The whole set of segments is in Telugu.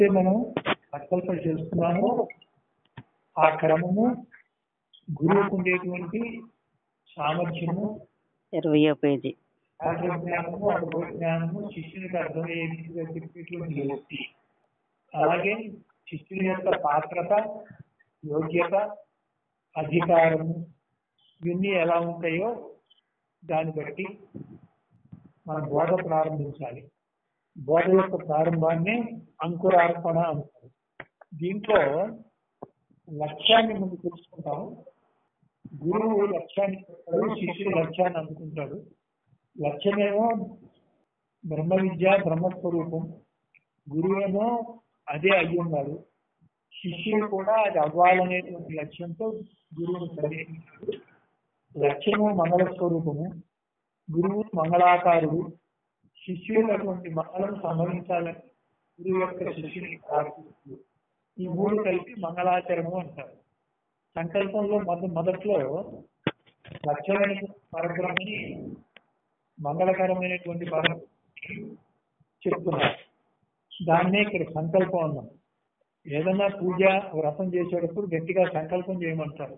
మనం సంకల్పం చేస్తున్నాము ఆ క్రమము గురువుకు ఉండేటువంటి సామర్థ్యము ఇరవయో పేజీ శాస్త్ర జ్ఞానము అనుభవ జ్ఞానము శిష్యునికి అర్థమయ్యేట్టుగా చెప్పేటువంటి యుక్తి అలాగే శిష్యుని యొక్క పాత్రత యోగ్యత అధికారము ఇవన్నీ ఎలా ఉంటాయో దాన్ని బట్టి మన బోధ ప్రారంభించాలి బోధ యొక్క ప్రారంభాన్ని అంకురార్పణ అంటారు దీంట్లో లక్ష్యాన్ని ముందు తెలుసుకుంటాం గురువు లక్ష్యాన్ని చెప్తాడు శిష్యుడు లక్ష్యాన్ని అందుకుంటాడు లక్ష్యమేమో బ్రహ్మ విద్య బ్రహ్మస్వరూపం గురువేమో అదే అయ్యి ఉన్నాడు శిష్యుడు కూడా అది అవ్వాలనేటువంటి లక్ష్యంతో గురువును ప్రవేశించాడు లక్ష్యము మంగళ స్వరూపము గురువు మంగళాకారుడు శిష్యుడు అటువంటి మంగళం సంభవించాలని గురువు యొక్క శిష్యుని ప్రార్థిస్తుంది ఈ మూడు కలిపి మంగళాచరణము అంటారు సంకల్పంలో మొద మొదట్లో లక్ష్యమైన పరబ్రహ్మని మంగళకరమైనటువంటి పరం చెప్తున్నారు దాన్నే ఇక్కడ సంకల్పం అన్నాం ఏదన్నా పూజ వ్రతం చేసేటప్పుడు గట్టిగా సంకల్పం చేయమంటారు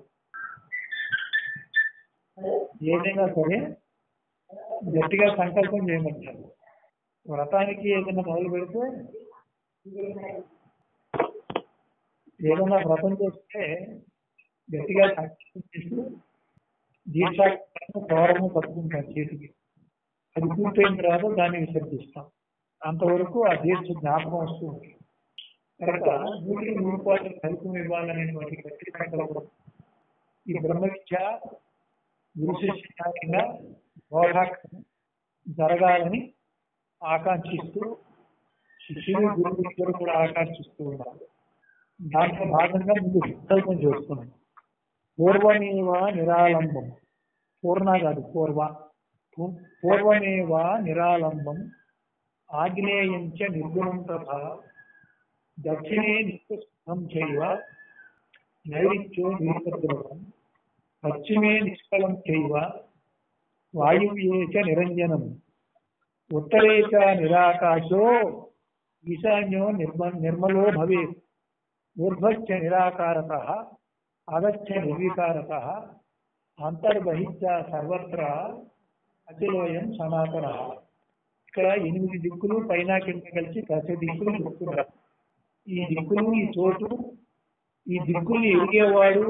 ఏదైనా సరే గట్టిగా సంకల్పం చేయమంటారు వ్రతానికి ఏదైనా మొదలు పెడితే ఏదైనా వ్రతం చేస్తే గట్టిగా సంకల్పం చేసి దీక్షాకారము గౌరవము పట్టుకుంటాం చేతికి అది పూర్తయిన తర్వాత దాన్ని విసర్జిస్తాం అంతవరకు ఆ దీక్ష జ్ఞాపకం వస్తూ ఉంటుంది కనుక నూటికి నూరు పాటలు ఫలితం ఇవ్వాలనేటువంటి గట్టి సంకల్పం ఈ బ్రహ్మ విద్య గురు శిష్యంగా బోధాక్షం జరగాలని ఆకాంక్షిస్తూ శిష్యులు గురువు ఇద్దరు కూడా ఆకాంక్షిస్తూ ఉన్నారు దాంట్లో భాగంగా ముందు సంకల్పం చేస్తున్నాం పూర్వమేవ నిరాలంబం పూర్ణ కాదు పూర్వ పూ- పూర్వమేవ నిరాలంబం ఆగ్నేయంచ నిర్గుణం తథా దక్షిణే నిత్యసుఖం చైవ నైరుత్యో నిరుపద్రవం పశ్చిమే నిష్కలం చైవ వాయువ్యే చ నిరంజనం ఉత్తరే చ నిరాకాశో ఈశాన్యో నిర్మ నిర్మలో భవేత్ ఊర్ధ్వశ్చ నిరాకారత అగచ్చ నిర్వికారత అంతర్బహిశ్చ సర్వత్ర అతిలోయం సనాతన ఇక్కడ ఎనిమిది దిక్కులు పైన కింద కలిసి దశ దిక్కులు చెప్తున్నారు ఈ దిక్కులు ఈ చోటు ఈ దిక్కుల్ని ఎరిగేవాడు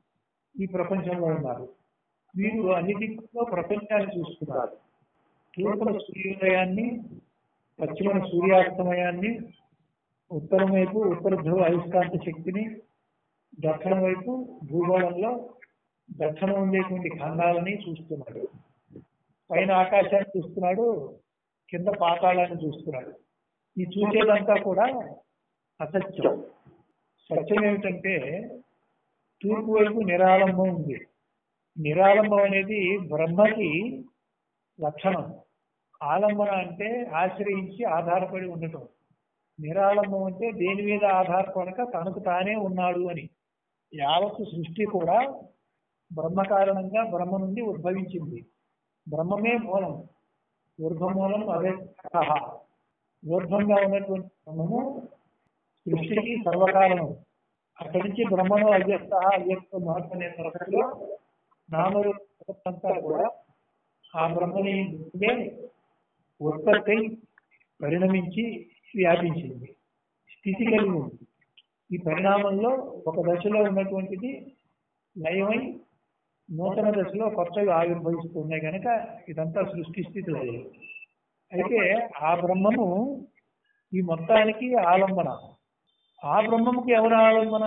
ఈ ప్రపంచంలో ఉన్నారు వీరు అన్ని దిక్కుల్లో ప్రపంచాన్ని చూస్తున్నారు తూర్పున సూర్యోదయాన్ని పశ్చిమన సూర్యాస్తమయాన్ని ఉత్తరం వైపు ఉత్తర ధ్రువ అయస్కాంత శక్తిని దక్షిణం వైపు భూగోళంలో దక్షిణం ఉండేటువంటి ఖండాలని చూస్తున్నాడు పైన ఆకాశాన్ని చూస్తున్నాడు కింద పాతాళాన్ని చూస్తున్నాడు ఈ చూసేదంతా కూడా అసత్యం సత్యం ఏమిటంటే తూర్పు వైపు నిరాలంబం ఉంది నిరాలంబం అనేది బ్రహ్మకి లక్షణం ఆలంబన అంటే ఆశ్రయించి ఆధారపడి ఉండటం నిరాలంబం అంటే దేని మీద ఆధారపడక తనకు తానే ఉన్నాడు అని యావత్తు సృష్టి కూడా బ్రహ్మ కారణంగా బ్రహ్మ నుండి ఉద్భవించింది బ్రహ్మమే మూలం ఊర్ధ్వమూలం అదే ఊర్ధ్వంగా ఉన్నటువంటి బ్రహ్మము సృష్టికి సర్వకారణం అక్కడి నుంచి బ్రహ్మను అవ్యక్త అవ్యక్త మహత్ అనే తరగతిలో నామరూపంతా కూడా ఆ బ్రహ్మని నుండే ఉత్పత్తి అయి పరిణమించి వ్యాపించింది స్థితి కలిగి ఉంది ఈ పరిణామంలో ఒక దశలో ఉన్నటువంటిది లయమై నూతన దశలో కొత్తవి ఆవిర్భవిస్తున్నాయి కనుక ఇదంతా సృష్టి స్థితి లయం అయితే ఆ బ్రహ్మము ఈ మొత్తానికి ఆలంబన ఆ బ్రహ్మముకి ఎవరు ఆలంబన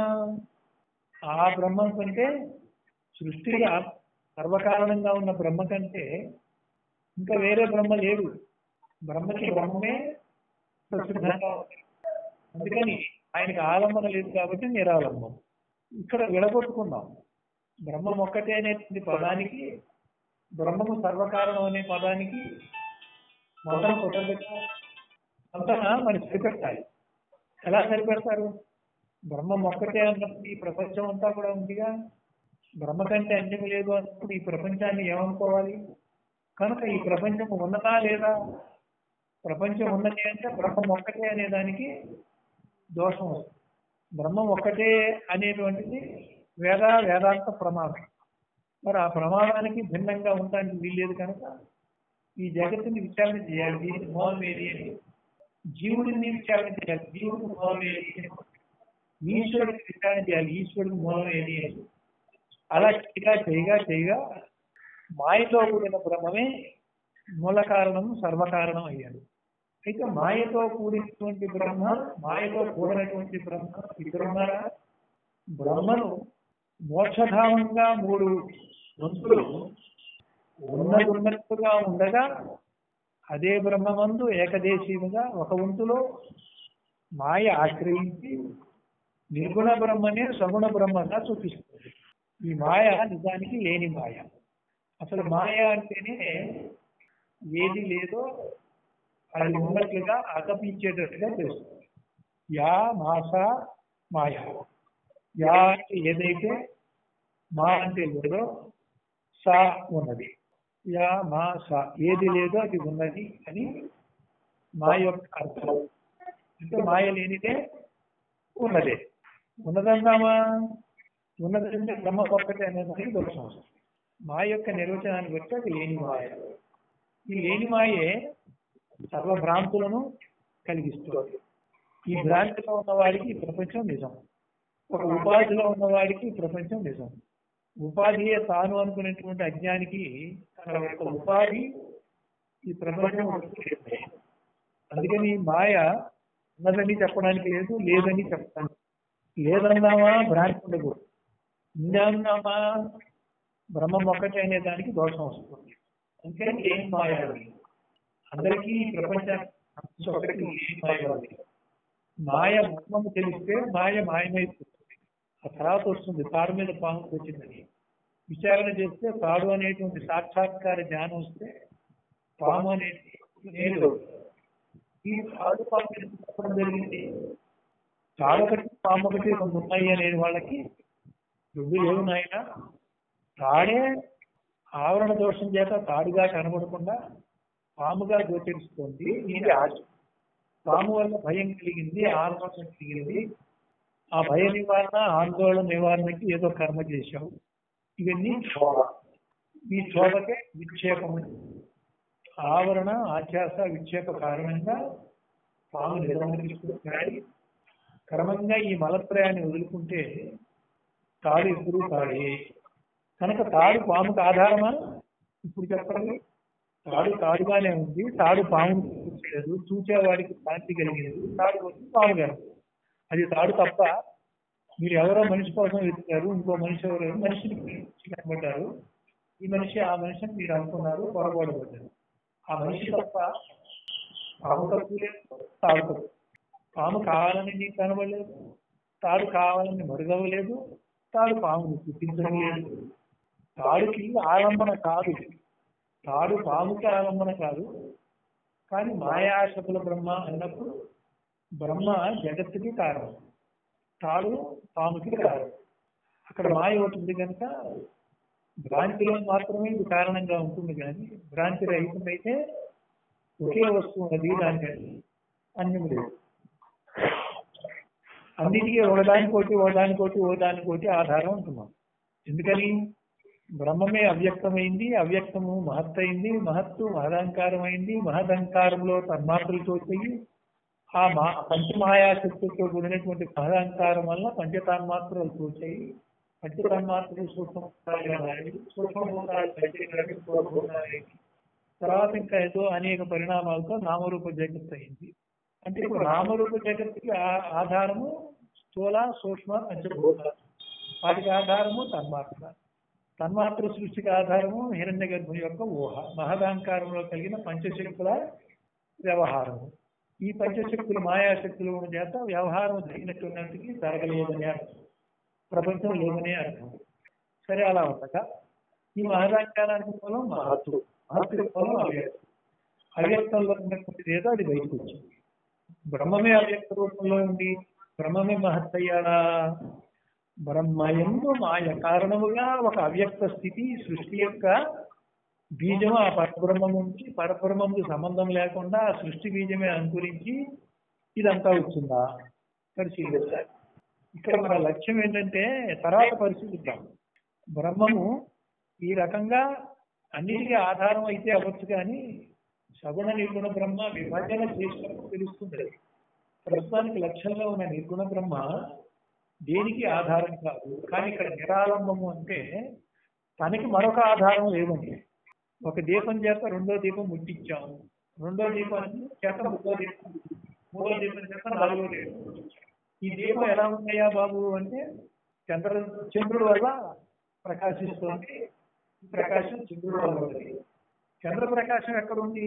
ఆ బ్రహ్మం కంటే సృష్టిగా సర్వకారణంగా ఉన్న బ్రహ్మ కంటే ఇంకా వేరే బ్రహ్మ లేడు బ్రహ్మకి బ్రహ్మమే ప్రసిద్ధంగా ఉంది. అందుకని ఆయనకి ఆలంబన లేదు కాబట్టి నిరాలంబం ఇక్కడ విడగొట్టుకుందాం బ్రహ్మం ఒక్కటే అనేటువంటి పదానికి బ్రహ్మము సర్వకారణం అనే పదానికి మొత్తం కుదరదు అంతా మరి సరిపెట్టాలి ఎలా సరిపెడతారు బ్రహ్మం ఒక్కటే అన్నప్పుడు ఈ ప్రపంచం అంతా కూడా ఉందిగా బ్రహ్మ కంటే అన్యం లేదు అన్నప్పుడు ఈ ప్రపంచాన్ని ఏమనుకోవాలి కనుక ఈ ప్రపంచం ఉన్నదా లేదా ప్రపంచం ఉన్నది అంటే బ్రహ్మం ఒక్కటే అనే దానికి దోషం వస్తుంది బ్రహ్మం ఒక్కటే అనేటువంటిది వేద వేదాంత ప్రమాణం మరి ఆ ప్రమాణానికి భిన్నంగా ఉండడానికి వీల్లేదు కనుక ఈ జగత్తుని విచారణ చేయాలి దీనికి మూలం ఏది అని జీవుడిని విచారణ చేయాలి జీవుడికి మూలం ఏది అని ఈశ్వరుడికి విచారణ చేయాలి ఈశ్వరుడికి మూలం ఏది అని అలా చేయగా చేయగా చేయగా మాయతో కూడిన బ్రహ్మమే మూల కారణం సర్వకారణం అయ్యాడు అయితే మాయతో కూడినటువంటి బ్రహ్మ మాయతో కూడినటువంటి బ్రహ్మ ఇద్దరున్నారా బ్రహ్మను మోక్షధామంగా మూడు వంతులు ఉన్నది ఉన్నట్టుగా ఉండగా అదే బ్రహ్మమందు ఏకదేశీయుగా ఒక వంతులో మాయ ఆశ్రయించి నిర్గుణ బ్రహ్మనే సగుణ బ్రహ్మగా చూపిస్తుంది ఈ మాయ నిజానికి లేని మాయ అసలు మాయ అంటేనే ఏది లేదో అది ఉన్నట్లుగా అగపించేటట్టుగా తెలుస్తుంది యా మాస మాయ యా అంటే ఏదైతే మా అంటే లేదో సా ఉన్నది యా మా సా ఏది లేదో అది ఉన్నది అని మా యొక్క అర్థం అంటే మాయ లేనిదే ఉన్నదే ఉన్నదందామా ఉన్నదంటే బ్రహ్మ ఒక్కటే అనేదానికి దోషం వస్తుంది మా యొక్క నిర్వచనాన్ని బట్టి అది లేని మాయ ఈ లేని మాయే సర్వభ్రాంతులను కలిగిస్తుంది ఈ భ్రాంతిలో ఉన్నవాడికి ఈ ప్రపంచం నిజం ఒక ఉపాధిలో ఉన్నవాడికి ఈ ప్రపంచం నిజం ఉపాధియే తాను అనుకునేటువంటి అజ్ఞానికి తన యొక్క ఉపాధి ఈ ప్రపంచం వస్తూ లేదు. అందుకని మాయ ఉన్నదని చెప్పడానికి లేదు లేదని చెప్పడానికి లేదన్నామా భ్రాంతి ఉండకూడదు ఉందన్నామా బ్రహ్మం ఒక్కటే అనే దానికి దోషం వస్తుంది అందుకని ఏం మాయ అది? అందరికీ ఈ ప్రపంచానికి ఒకటి ఏం మాయ ఉంది మాయ బ్రహ్మము తెలిస్తే మాయ మాయమైపోతుంది ఆ తర్వాత వస్తుంది తాడు మీద పాము వచ్చిందని విచారణ చేస్తే తాడు అనేటువంటి సాక్షాత్కార జ్ఞానం వస్తే పాము అనేది నేను ఈ తాడు పాము ఎందుకు చెప్పడం జరిగింది తాడు ఒకటి పాము ఒకటి రెండు ఉన్నాయి అనేది వాళ్ళకి రెండు లేవు నాయన తాడే ఆవరణ దోషం చేత తాడుగా కనబడకుండా పాముగా గోచరిస్తుంది ఇది ఆశ పాము వల్ల భయం కలిగింది ఆందోళన కలిగింది ఆ భయ నివారణ ఆందోళన నివారణకి ఏదో కర్మ చేశావు ఇవన్నీ క్షోభ ఈ క్షోభకే విక్షేపం ఆవరణ ఆధ్యాస విక్షేప కారణంగా పాము నిర్వహిస్తున్నాయి క్రమంగా ఈ మలత్రయాన్ని వదులుకుంటే తాడు ఎప్పుడు తాడే కనుక తాడు పాముకు ఆధారమా ఇప్పుడు చెప్పండి తాడు తాడుగానే ఉంది తాడు పామును చూసలేదు చూసేవాడికి శాంతి కలిగింది తాడు వచ్చి పాము గారు అది తాడు తప్ప మీరు ఎవరో మనిషి కోసం వెతుకారు ఇంకో మనిషి ఎవరో మనిషిని కనబడ్డారు ఈ మనిషి ఆ మనిషిని మీరు అనుకున్నారు పొరపాటుపడ్డారు ఆ మనిషి తప్ప పాము తప్పు లేదు తాడు తప్పు పాము కావాలని నీకు కనబడలేదు తాడు కావాలని మరుగవలేదు తాడు పాముని చూపించడం లేదు తాడుకి ఆలంబన కాదు తాడు పాముకి ఆలంబన కాదు కానీ మాయాశకుల బ్రహ్మ అన్నప్పుడు బ్రహ్మ జగత్తుకి కారణం తాడు పాముకి కారణం అక్కడ మాయ అవుతుంది కనుక భ్రాంతిలో మాత్రమే ఇది కారణంగా ఉంటుంది కానీ భ్రాంతి రహితమైతే ఒకే వస్తువు ఉన్నది దానికి అన్యం లేదు అన్నిటికీ ఒకదానికోటి ఒకదానికోటి ఒకదానికోటి ఆధారం ఉంటున్నాం ఎందుకని బ్రహ్మమే అవ్యక్తమైంది అవ్యక్తము మహత్తయింది మహత్తు మహదంకారమైంది మహదంకారంలో తన్మాత్రలు తోచాయి ఆ మా పంచమహాయాశక్తితో కూడినటువంటి మహదంకారం వల్ల పంచతన్మాత్రలు తోచాయి పంచతన్మాత్రలు సూక్ష్మభూతాలుగా మారి సూక్ష్మభూతాలు పంచగ్రహి స్థూలభూతాలు తర్వాత ఇంకా ఏదో అనేక పరిణామాలతో నామరూప జగత్ అయింది అంటే ఇప్పుడు నామరూప జగత్తుకి ఆ- ఆధారము స్థూల సూక్ష్మ పంచభూతాలు వాటికి ఆధారము తన్మాత్ర తన్మాత్ర సృష్టికి ఆధారము హిరణ్య గర్భుని యొక్క ఊహ మహదాంకారంలో కలిగిన పంచశక్తుల వ్యవహారము ఈ పంచశక్తులు మాయాశక్తులు ఉన్న చేత వ్యవహారం జరిగినట్టున్నట్టుకి జరగలేదని అర్థం ప్రపంచం లేదనే అర్థం సరే అలా ఉండగా ఈ మహదాంకారానికి మూలం మహత్తు మహత్తు మూలం అవ్యక్తం అవ్యక్తంలో ఉన్నటువంటిది ఏదో అది బయటకు వచ్చింది బ్రహ్మమే అవ్యక్త రూపంలో ఉంది బ్రహ్మమే మహత్తయ్యాడా బ్రహ్మయందు మాయ కారణముగా ఒక అవ్యక్త స్థితి సృష్టి యొక్క బీజం ఆ పరబ్రహ్మం నుంచి పరబ్రహ్మంకు సంబంధం లేకుండా ఆ సృష్టి బీజమే అంకురించి ఇదంతా వచ్చిందా పరిశీలించాలి ఇక్కడ మన లక్ష్యం ఏంటంటే తర్వాత పరిశీలిద్దాం బ్రహ్మము ఈ రకంగా అన్నిటికీ ఆధారం అయితే అవ్వచ్చు కానీ సగుణ నిర్గుణ బ్రహ్మ విభజన చేసినప్పుడు తెలుస్తుంది ప్రస్తుతానికి లక్ష్యంలో ఉన్న నిర్గుణ బ్రహ్మ దేనికి ఆధారం కాదు కానీ ఇక్కడ నిరాలంబము అంటే తనకి మరొక ఆధారం లేదండి ఒక దీపం చేత రెండో దీపం ముట్టించాము రెండో దీపం చేత మూడో దీపం మూడో దీపం చేత నాలుగో దీపం ముట్టించాము. ఈ దీపం ఎలా ఉన్నాయా బాబు అంటే చంద్ర చంద్రుడు వల్ల ప్రకాశిస్తుంది ఈ ప్రకాశం చంద్రుడు వల్ల ఉంది చంద్ర ప్రకాశం ఎక్కడుంది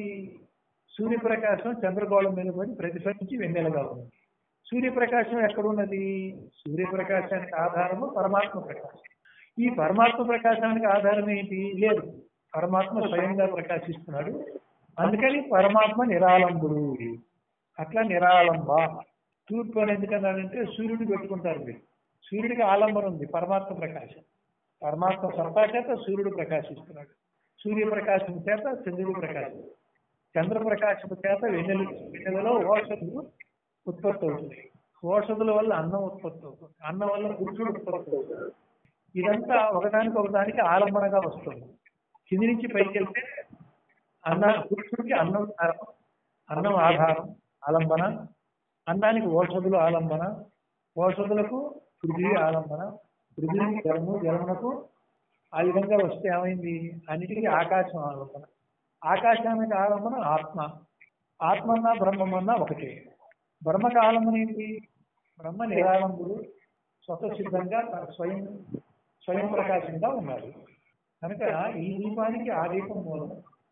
సూర్యప్రకాశం చంద్రగోళం మీద పడి ప్రతిఫలించి వెన్నెలగా ఉంది సూర్యప్రకాశం ఎక్కడున్నది సూర్యప్రకాశానికి ఆధారము పరమాత్మ ప్రకాశం ఈ పరమాత్మ ప్రకాశానికి ఆధారం ఏంటి లేదు పరమాత్మ స్వయంగా ప్రకాశిస్తున్నాడు అందుకని పరమాత్మ నిరాలంబుడు అట్లా నిరాలంబ తూర్పు అని ఎందుకన్నాడంటే సూర్యుడు పెట్టుకుంటారు మీరు సూర్యుడికి ఆలంబనం ఉంది పరమాత్మ ప్రకాశం పరమాత్మ సత్తా చేత సూర్యుడు ప్రకాశిస్తున్నాడు సూర్యప్రకాశం చేత చంద్రుడు ప్రకాశం చంద్ర ప్రకాశం చేత వెన్నెలు వెన్నెలలో ఓషధులు ఉత్పత్తి అవుతుంది ఓషధుల వల్ల అన్నం ఉత్పత్తి అవుతుంది అన్నం వల్ల పురుషుడు ఉత్పత్తి అవుతుంది ఇదంతా ఒకదానికి ఒకదానికి ఆలంబనగా వస్తుంది కింది నుంచి పైకి వెళ్తే అన్న పురుషుడికి అన్నం ఆధారం, అన్నం ఆధారం ఆలంబన అన్నానికి ఓషధులు ఆలంబన ఓషధులకు పృథివీ ఆలంబన పృథివీకి జలము జలమునకు ఆ విధంగా వస్తే ఏమైంది అన్నిటికీ ఆకాశం ఆలంబన ఆకాశానికి ఆలంబన ఆత్మ ఆత్మన్నా బ్రహ్మమన్నా ఒకటే బ్రహ్మకు ఆలంబన ఏంటి బ్రహ్మ నిరాలంబుడు స్వతసిద్ధంగా తన స్వయం స్వయం ప్రకాశంగా ఉన్నాడు కనుక ఈ దీపానికి ఆ దీపం మూలం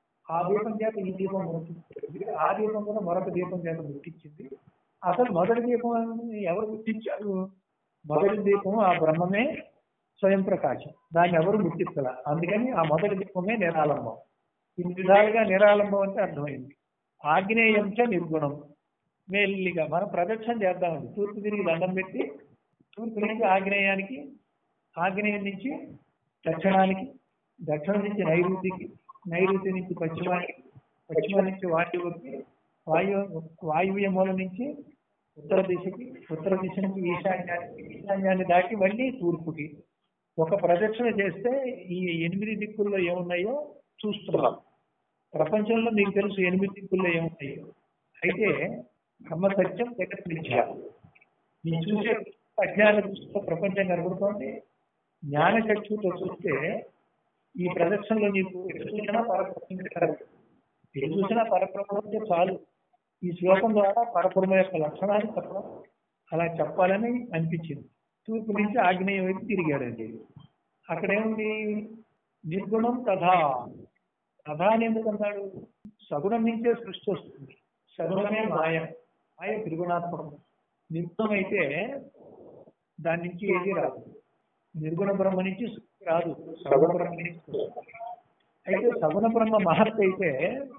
ఆ దీపం చేత ఈ దీపం ముట్టించింది ఆ దీపం కూడా మరొక దీపం చేత ముట్టించింది అసలు మొదటి దీపం ఎవరు ముట్టించారు మొదటి దీపం ఆ బ్రహ్మమే స్వయం ప్రకాశం దాన్ని ఎవరు ముట్టించాల అందుకని ఆ మొదటి దీపమే నిరాలంబం ఇన్ని విధాలుగా నిరాలంబం అంటే అర్థమైంది ఆగ్నేయంచ నిర్గుణం మెల్లిగా మనం ప్రదక్షిణ చేద్దామండి తూర్పు తిరిగి దండం పెట్టి తూర్పు నుంచి ఆగ్నేయానికి ఆగ్నేయం నుంచి దక్షిణానికి దక్షిణం నుంచి నైరుతికి నైరుతి నుంచి పశ్చిమానికి పశ్చిమ నుంచి వాయువుకి వాయు వాయువ్య మూల నుంచి ఉత్తర దిశకి ఉత్తర దిశ నుంచి ఈశాన్యానికి ఈశాన్యాన్ని దాటి మళ్ళీ తూర్పుకి ఒక ప్రదక్షిణ చేస్తే ఈ ఎనిమిది దిక్కుల్లో ఏమున్నాయో చూస్తున్నాం ప్రపంచంలో మీకు తెలుసు ఎనిమిది దిక్కుల్లో ఏమున్నాయో అయితే బ్రహ్మ సత్యం జగత్ మిథ్య మీరు చూసే అజ్ఞాన దృష్టితో ప్రపంచం కనబడుతోంది జ్ఞాన చక్షుతో చూస్తే ఈ ప్రదక్షిణలో నీకు ఎటు చూసినా పరబ్రహ్మ కరెక్ట్ ఎటు చూసినా పరబ్రహ్మ అంటే చాలు ఈ శ్లోకం ద్వారా పరబ్రహ్మ యొక్క లక్షణాలు చెప్పడం అలా చెప్పాలని అనిపించింది తూర్పు నుంచి ఆగ్నేయం వైపు తిరిగాడండి అక్కడేముంది నిర్గుణం తథా తథా అని ఎందుకు అన్నాడు సగుణం నుంచే సృష్టి వస్తుంది సగుణమే మాయ మాయ త్రిగుణాత్మకం నిర్గుణం అయితే దాని నుంచి ఏది రాదు నిర్గుణ బ్రహ్మ నుంచి సృష్టి రాదు సగుణ బ్రహ్మ నుంచి సృష్టి. అయితే సగుణ బ్రహ్మ మహత్ అయితే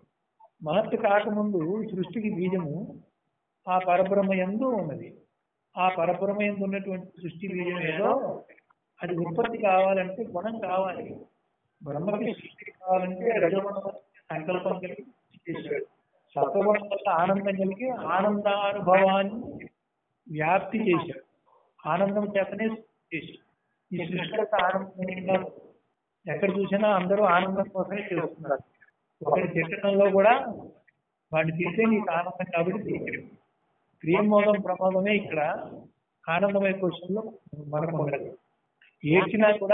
మహత్ కాకముందు సృష్టికి బీజము ఆ పరబ్రహ్మ ఎందు ఉన్నది ఆ పరబ్రహ్మ ఎందు ఉన్నటువంటి సృష్టి బీజం ఏదో అది ఉత్పత్తి కావాలంటే గుణం కావాలి బ్రహ్మకి సృష్టి కావాలంటే రజగుణం సంకల్పం కలిగి చేశాడు సత్వగుణం వల్ల ఆనందం కలిగి ఆనందానుభవాన్ని వ్యాప్తి చేశాడు ఆనందం చేతనే సృష్టి చేశాడు ఈ సృష్టి యొక్క ఆనందంగా ఎక్కడ చూసినా అందరూ ఆనందం కోసమే చేస్తున్నారు ఒకరి తిట్టడంలో కూడా వాడిని తిరిగితే నీకు ఆనందం కాబట్టి తిరిగాడు ప్రియమోదం ప్రమోదమే ఇక్కడ ఆనందమయ క్వశ్చన్లో మనకు ఉండదు ఏడ్చినా కూడా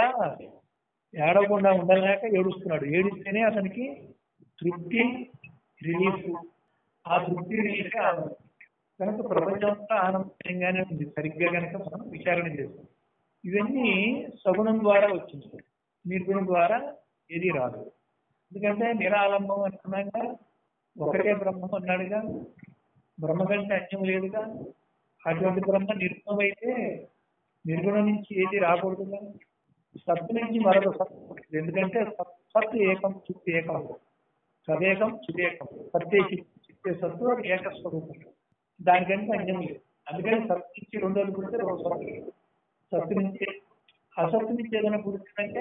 ఏడవకుండా ఉండలేక ఏడుస్తున్నాడు ఏడిస్తేనే అతనికి తృప్తి రిలీఫ్ ఆ తృప్తి రిలీఫ్ ఆనందం కనుక ప్రపంచం అంతా ఆనందంగానే ఉంది సరిగ్గా కనుక మనం విచారణ చేస్తాం ఇవన్నీ సగుణం ద్వారా వచ్చింది నిర్గుణం ద్వారా ఏది రాదు ఎందుకంటే నిరాలంబం అంటున్నాక ఒకటే బ్రహ్మం అన్నాడుగా బ్రహ్మ కంటే అన్యం లేదుగా అటువంటి బ్రహ్మ నిర్గుణం అయితే నిర్గుణం నుంచి ఏది రాకూడదుగా సత్తు నుంచి మరొక సత్తు పుట్టింది. ఎందుకంటే సత్- సత్తు ఏకం చిత్ ఏకం సదేకం చిదేకం సత్తే చిత్ చిత్తే సత్తు అది ఏకస్వరూపం దానికంటే అన్యం లేదు అందుకని సత్తు నుంచి రెండోది పుడితే రెండు సత్తు లేదు. సత్తు నుంచి అసత్తు నుంచి ఏదైనా పుడుతుందంటే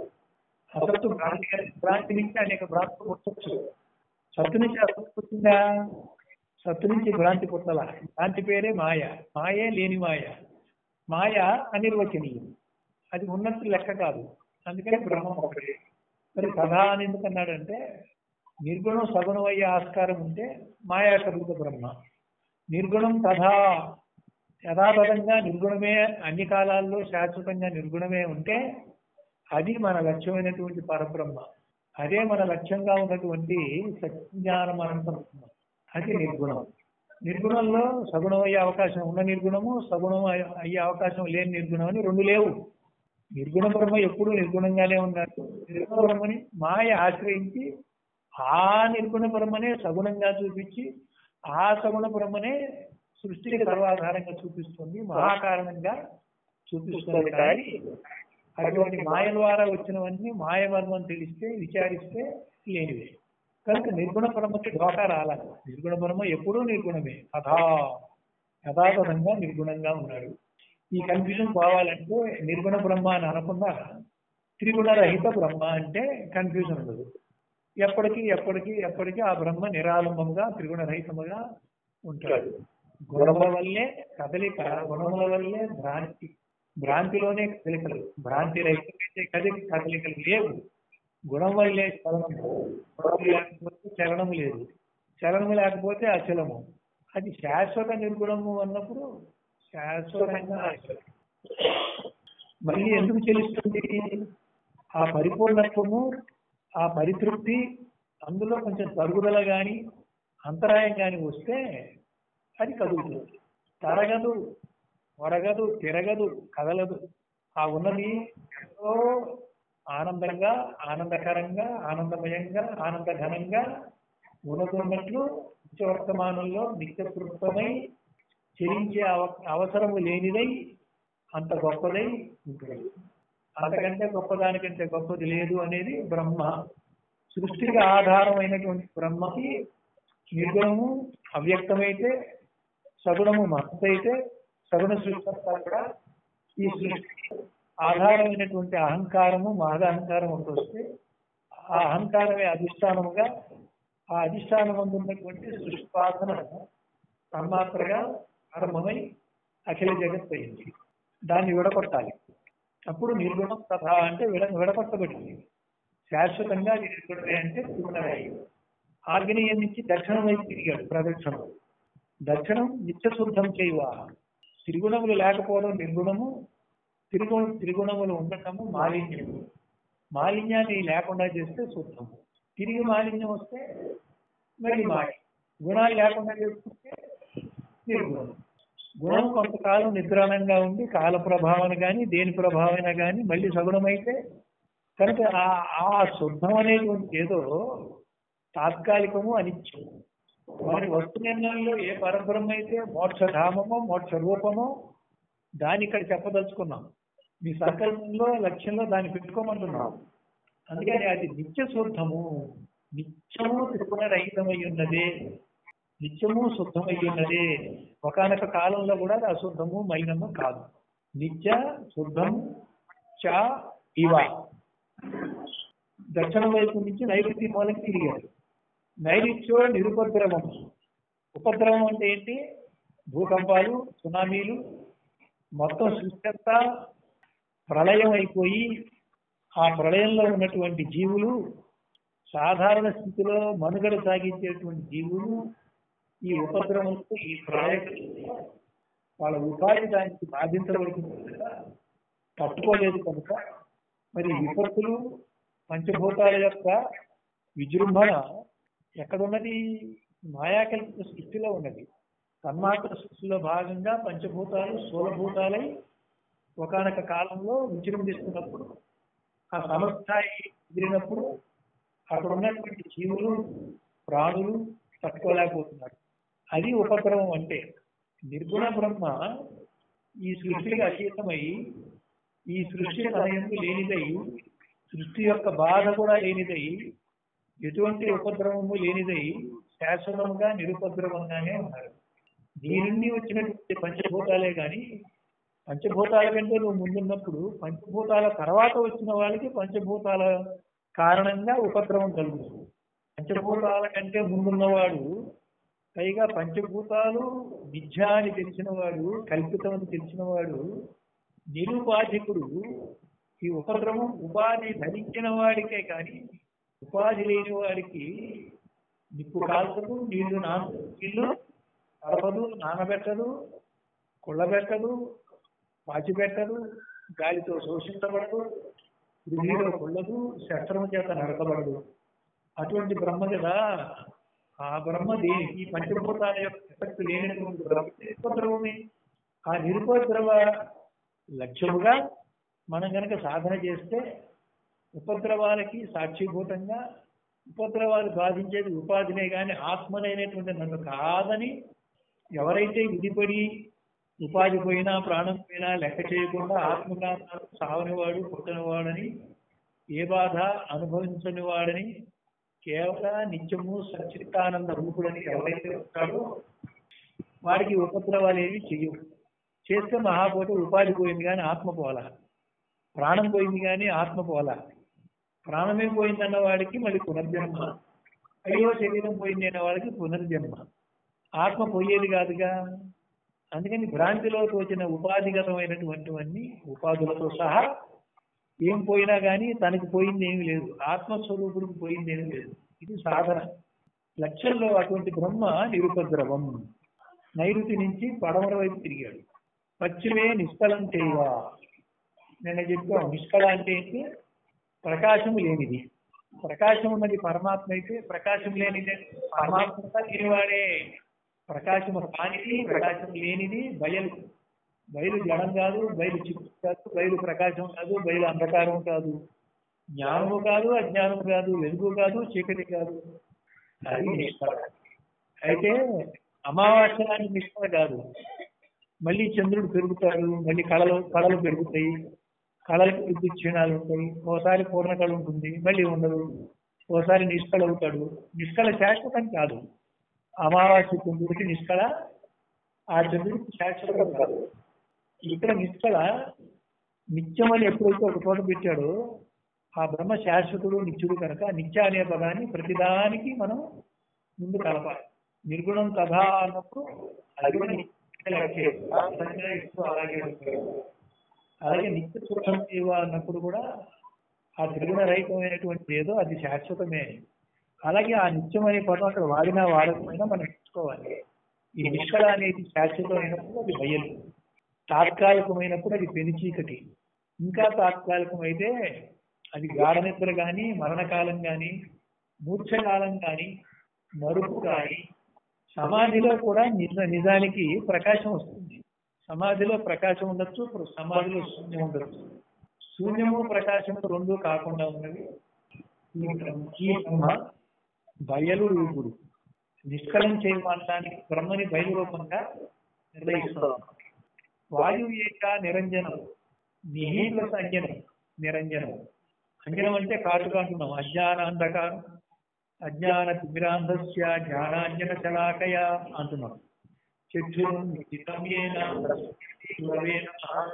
అసత్తు భ్రాంతి భ్రాంతి నుంచి అనేక భ్రాంతులు పుట్టచ్చు సత్తు నుంచి అసత్తు పుట్టిందా సత్తు నుంచి భ్రాంతి పుట్టల భ్రాంతి పేరే మాయ మాయే లేని మాయ మాయ అనిర్వచనీయం అది ఉన్నట్టు లెక్క కాదు అందుకని బ్రహ్మం ఒకటి మరి సదా అని ఎందుకన్నాడంటే నిర్గుణం సగుణం అయ్యే ఆస్కారం ఉంటే మాయా కలుగుత బ్రహ్మ నిర్గుణం తథా యథాతథంగా నిర్గుణమే అన్ని కాలాల్లో శాశ్వతంగా నిర్గుణమే ఉంటే అది మన లక్ష్యమైనటువంటి పరబ్రహ్మ అదే మన లక్ష్యంగా ఉన్నటువంటి సత్యజ్ఞానం అనంతం అది నిర్గుణం నిర్గుణంలో సగుణం అయ్యే అవకాశం ఉన్న నిర్గుణము సగుణం అయ్యే- అయ్యే అవకాశం లేని నిర్గుణం అని రెండు లేవు నిర్గుణ బ్రహ్మ ఎప్పుడూ నిర్గుణంగానే ఉన్నారు నిర్గుణ బ్రహ్మని మాయ ఆశ్రయించి ఆ నిర్గుణ బ్రహ్మనే సగుణంగా చూపించి ఆ సగుణ బ్రహ్మనే సృష్టికి సర్వాధారంగా చూపిస్తుంది మహాకారణంగా చూపిస్తుంది కానీ అటువంటి మాయ ద్వారా వచ్చినవన్నీ మాయ మర్మం తెలిస్తే విచారిస్తే లేనివే కనుక నిర్గుణ బ్రహ్మకి ధోకా రాల నిర్గుణ బ్రహ్మ ఎప్పుడూ నిర్గుణమే అథా యథాతథంగా నిర్గుణంగా ఉన్నాడు ఈ కన్ఫ్యూజన్ పోవాలంటే నిర్గుణ బ్రహ్మ అని అనకుండా త్రిగుణ రహిత బ్రహ్మ అంటే కన్ఫ్యూజన్ ఉండదు ఎప్పటికీ ఎప్పటికీ ఎప్పటికీ ఆ బ్రహ్మ నిరాలంబంగా త్రిగుణ రహితముగా ఉంటాడు గుణముల వల్లే కదలిక గుణముల వల్లే భ్రాంతి భ్రాంతిలోనే కదలికలు భ్రాంతి రహితమైతే కదిలి కదలికలు లేవు గుణం వల్లే చలనము గుణం లేకపోతే చలనము లేదు చలనము లేకపోతే అచలము అది శాశ్వత నిర్గుణము అన్నప్పుడు శాశ్వతంగా అచలం. మళ్ళీ ఎందుకు చెల్లిస్తుంది ఆ పరిపూర్ణత్వము ఆ పరితృప్తి అందులో కొంచెం తరుగుదల గాని అంతరాయం గాని వస్తే అది కదులుతుంది తరగదు వరగదు తిరగదు కదలదు ఆ ఉన్నది ఎంతో ఆనందంగా ఆనందకరంగా ఆనందమయంగా ఆనందఘనంగా ఉన్నతున్నట్లు నిత్యవర్తమానంలో నిత్యకృతమై చెల్లించే అవ అవసరము లేనిదై అంత గొప్పదై ఉంటుంది అంతకంటే గొప్పదానికంటే గొప్పది లేదు అనేది బ్రహ్మ సృష్టికి ఆధారమైనటువంటి బ్రహ్మకి నిర్గుణము అవ్యక్తమైతే సగుణము మహత్తైతే సగుణ సృష్టి అంతా కూడా ఈ సృష్టి ఆధారమైనటువంటి అహంకారము మహద అహంకారం ఒకటి వస్తే ఆ అహంకారమే అధిష్టానముగా ఆ అధిష్టానం ఉన్నటువంటి సృష్టిపాసన తన్మాత్రగా ప్రారంభమై అఖిల జగత్ అయింది దాన్ని విడగొట్టాలి అప్పుడు నిర్గుణం కథ అంటే విడ విడగొట్టబడింది శాశ్వతంగా అది నిర్గుణమే అంటే త్రిగుణమై ఆగ్నేయం నుంచి దక్షిణం వైపు తిరిగాడు ప్రదక్షిణం దక్షిణం నిత్యశుద్ధం చేయువా త్రిగుణములు లేకపోవడం నిర్గుణము త్రిగుణ త్రిగుణములు ఉండటము మాలిన్యము మాలిన్యాన్ని లేకుండా చేస్తే శుద్ధము తిరిగి మాలిన్యం వస్తే మరి మాయ గుణాలు లేకుండా చేసుకుంటే నిర్గుణం గుణం కొంతకాలం నిద్రాణంగా ఉండి కాల ప్రభావం కానీ దేని ప్రభావమైనా కానీ మళ్ళీ సగుణమైతే కనుక ఆ- ఆ శుద్ధం అనేటువంటి ఏదో తాత్కాలికము అనిత్యము మరి వస్తు నిర్ణయంలో ఏ పరబ్రహ్మ అయితే మోక్షధామమో మోక్ష రూపమో దాన్ని ఇక్కడ చెప్పదలుచుకున్నాం మీ సంకల్పంలో లక్ష్యంలో దాన్ని పెట్టుకోమంటున్నాం అందుకని అది నిత్య శుద్ధము నిత్యము త్రిపుణరహితమై ఉన్నదే నిత్యము శుద్ధమై ఉన్నదే ఒకనొక కాలంలో కూడా అది అశుద్ధము మలినము కాదు నిత్య శుద్ధం చ ఇవ దక్షిణ వైపు నుంచి నైరుతి మూలకి తిరిగారు నైరుత్యో నిరుపద్రవం ఉపద్రవం అంటే ఏంటి భూకంపాలు సునామీలు మొత్తం సృష్టి అంతా ప్రళయం అయిపోయి ఆ ప్రళయంలో ఉన్నటువంటి జీవులు సాధారణ స్థితిలో మనుగడ సాగించేటువంటి జీవులు ఈ ఉపద్రవంతో ఈ ప్రళయం వాళ్ళ ఉపాధి దానికి బాధించబడుతుంది కనుక తట్టుకోలేదు కనుక మరి విపత్తులు పంచభూతాల యొక్క విజృంభణ ఎక్కడున్నది మాయాకల్పిత సృష్టిలో ఉన్నది తన్మాత్ర సృష్టిలో భాగంగా పంచభూతాలు స్థూలభూతాలై ఒకనొక కాలంలో విజృంభిస్తున్నప్పుడు ఆ సమస్థాయి ఎదిరినప్పుడు అక్కడ ఉన్నటువంటి జీవులు ప్రాణులు తట్టుకోలేకపోతున్నారు అది ఉపద్రవం అంటే నిర్గుణ బ్రహ్మ ఈ సృష్టికి అతీతమై ఈ సృష్టి తనయందు లేనిదై సృష్టి యొక్క బాధ కూడా లేనిదై ఎటువంటి ఉపద్రవము లేనిదై శాశ్వతంగా నిరుపద్రవంగానే ఉన్నారు దీని నుండి వచ్చినటువంటి పంచభూతాలే గాని పంచభూతాల కంటే నువ్వు ముందున్నప్పుడు పంచభూతాల తర్వాత వచ్చిన వాళ్ళకి పంచభూతాల కారణంగా ఉపద్రవం కలుగుతుంది పంచభూతాల కంటే ముందున్నవాడు పైగా పంచభూతాలు మిథ్యా అని తెలిసిన వాడు కల్పితం అని తెలిసిన వాడు నిరుపాధికుడు ఈ ఉపద్రవం ఉపాధి ధరించిన వాడికే కానీ ఉపాధి లేని వాడికి నిప్పు కాల్చదు నీళ్లు నాన నీళ్లు కడపదు నానబెట్టదు కుళ్ళబెట్టదు పాచిపెట్టదు గాలితో శోషించబడదు పృథ్వీలో కుళ్ళదు శస్త్రము చేత నరకబడదు అటువంటి బ్రహ్మ కదా ఆ బ్రహ్మ దేని ఈ పంచభూతాల యొక్క ఎఫెక్ట్ లేనటువంటి బ్రహ్మ నిరుపద్రవమే ఆ నిరుపద్రవ లక్ష్యముగా మనం కనుక సాధన చేస్తే ఉపద్రవాలకి సాక్షిభూతంగా ఉపద్రవాలు బాధించేది ఉపాధినే కానీ ఆత్మనైనటువంటి నన్ను కాదని ఎవరైతే విధిపడి ఉపాధి పోయినా ప్రాణం పోయినా లెక్క చేయకుండా ఆత్మగా సావనివాడు పుట్టనివాడని ఏ బాధ అనుభవించని వాడని కేవల నిత్యము సచ్చితానంద రూపుడని ఎవరైతే ఉంటాడో వాడికి ఉపద్రవాలు ఏమి చెయ్యవు చేస్తే మహాపోతే ఉపాధి పోయింది కానీ ఆత్మ పోల ప్రాణం పోయింది కానీ ఆత్మ పోల ప్రాణమే పోయిందన్న వాడికి మళ్ళీ పునర్జన్మ అయ్యో శరీరం పోయింది అనే వాడికి పునర్జన్మ ఆత్మ పోయేది కాదుగా అందుకని భ్రాంతిలో తోచిన ఉపాధిగతమైనటువంటివన్నీ ఉపాధులతో సహా ఏం పోయినా కానీ తనకి పోయింది ఏమీ లేదు ఆత్మస్వరూపుడికి పోయింది ఏమీ లేదు ఇది సాధన లక్ష్యంలో అటువంటి బ్రహ్మ నిరుపద్రవం నైరుతి నుంచి పడమర వైపు తిరిగాడు పశ్చిమే నిష్కలం చేయవా నేను చెప్పాం నిష్కళ అంటే ఏంటి ప్రకాశము లేనిది ప్రకాశం ఉన్నది పరమాత్మ అయితే ప్రకాశం లేనిది పరమాత్మ లేనివాడే ప్రకాశము కానిది ప్రకాశం లేనిది బయలు బయలు జడం కాదు బయలు చిక్కు కాదు బయలు ప్రకాశం కాదు బయలు అంధకారం కాదు జ్ఞానము కాదు అజ్ఞానము కాదు వెలుగు కాదు చీకటి కాదు అది నిష్ఫల అయితే అమావాస్య లాంటి నిష్ఫల కాదు మళ్ళీ చంద్రుడు పెరుగుతాడు మళ్ళీ కళలు కళలు పెరుగుతాయి కళలకు విద్యుత్ క్షీణాలు ఉంటాయి ఓసారి పూర్ణ కళ ఉంటుంది మళ్ళీ ఉండదు ఓసారి నిష్కళ అవుతాడు నిష్కళ శాశ్వతం కాదు అమావాస్య చంద్రుడికి నిష్కళ ఆ చంద్రుడికి శాశ్వతం కాదు ఇక్కడ నిష్కళ నిత్యం అని ఎప్పుడైతే ఒక చోట పెట్టాడో ఆ బ్రహ్మ శాశ్వతుడు నిత్యుడు కనుక నిత్య అనే పదాన్ని ప్రతిదానికి మనం ముందు కలపాలి నిర్గుణం కథ అన్నప్పుడు అది కూడా నిత్య లక్ష్యం. ఆ విధంగా ఇప్పుడు అలాగే ఉంటాడు. అలాగే నిత్య సుఖం జీవ అన్నప్పుడు కూడా ఆ త్రిగుణ రహితమైనటువంటి ఏదో అది శాశ్వతమే అలాగే ఆ నిత్యం అనే పదం అక్కడ వాడినా వాడకపోయినా మనం నేర్చుకోవాలి ఈ నిష్కళ అనేది శాశ్వతమైనప్పుడు అది బయలు తాత్కాలికమైనప్పుడు అది పెనుచీకటి ఇంకా తాత్కాలికమైతే అది గాఢ నిద్ర కానీ మరణకాలం కానీ మూర్ఛకాలం కానీ మరుపు కానీ సమాధిలో కూడా నిజ నిజానికి ప్రకాశం వస్తుంది సమాధిలో ప్రకాశం ఉండొచ్చు ఇప్పుడు సమాధిలో శూన్యం ఉండొచ్చు శూన్యము ప్రకాశము రెండు కాకుండా ఉన్నవి ఈ బ్రహ్మ- ఈ బ్రహ్మ బయలు రూపుడు నిష్కలం చేయడానికి బ్రహ్మని బయలు రూపంగా నిర్ణయిస్తున్నాం వాయువు ఏక నిరంజనం నిహి ప్లస్ అంజనం నిరంజనం అంజనం అంటే కాటుక అంటున్నాం అజ్ఞాన అంధకారం అజ్ఞాన తిమిరాంధస్య జ్ఞానాంజన శలాకయ అంటున్నాం చక్షుర్మితమేన శివవేన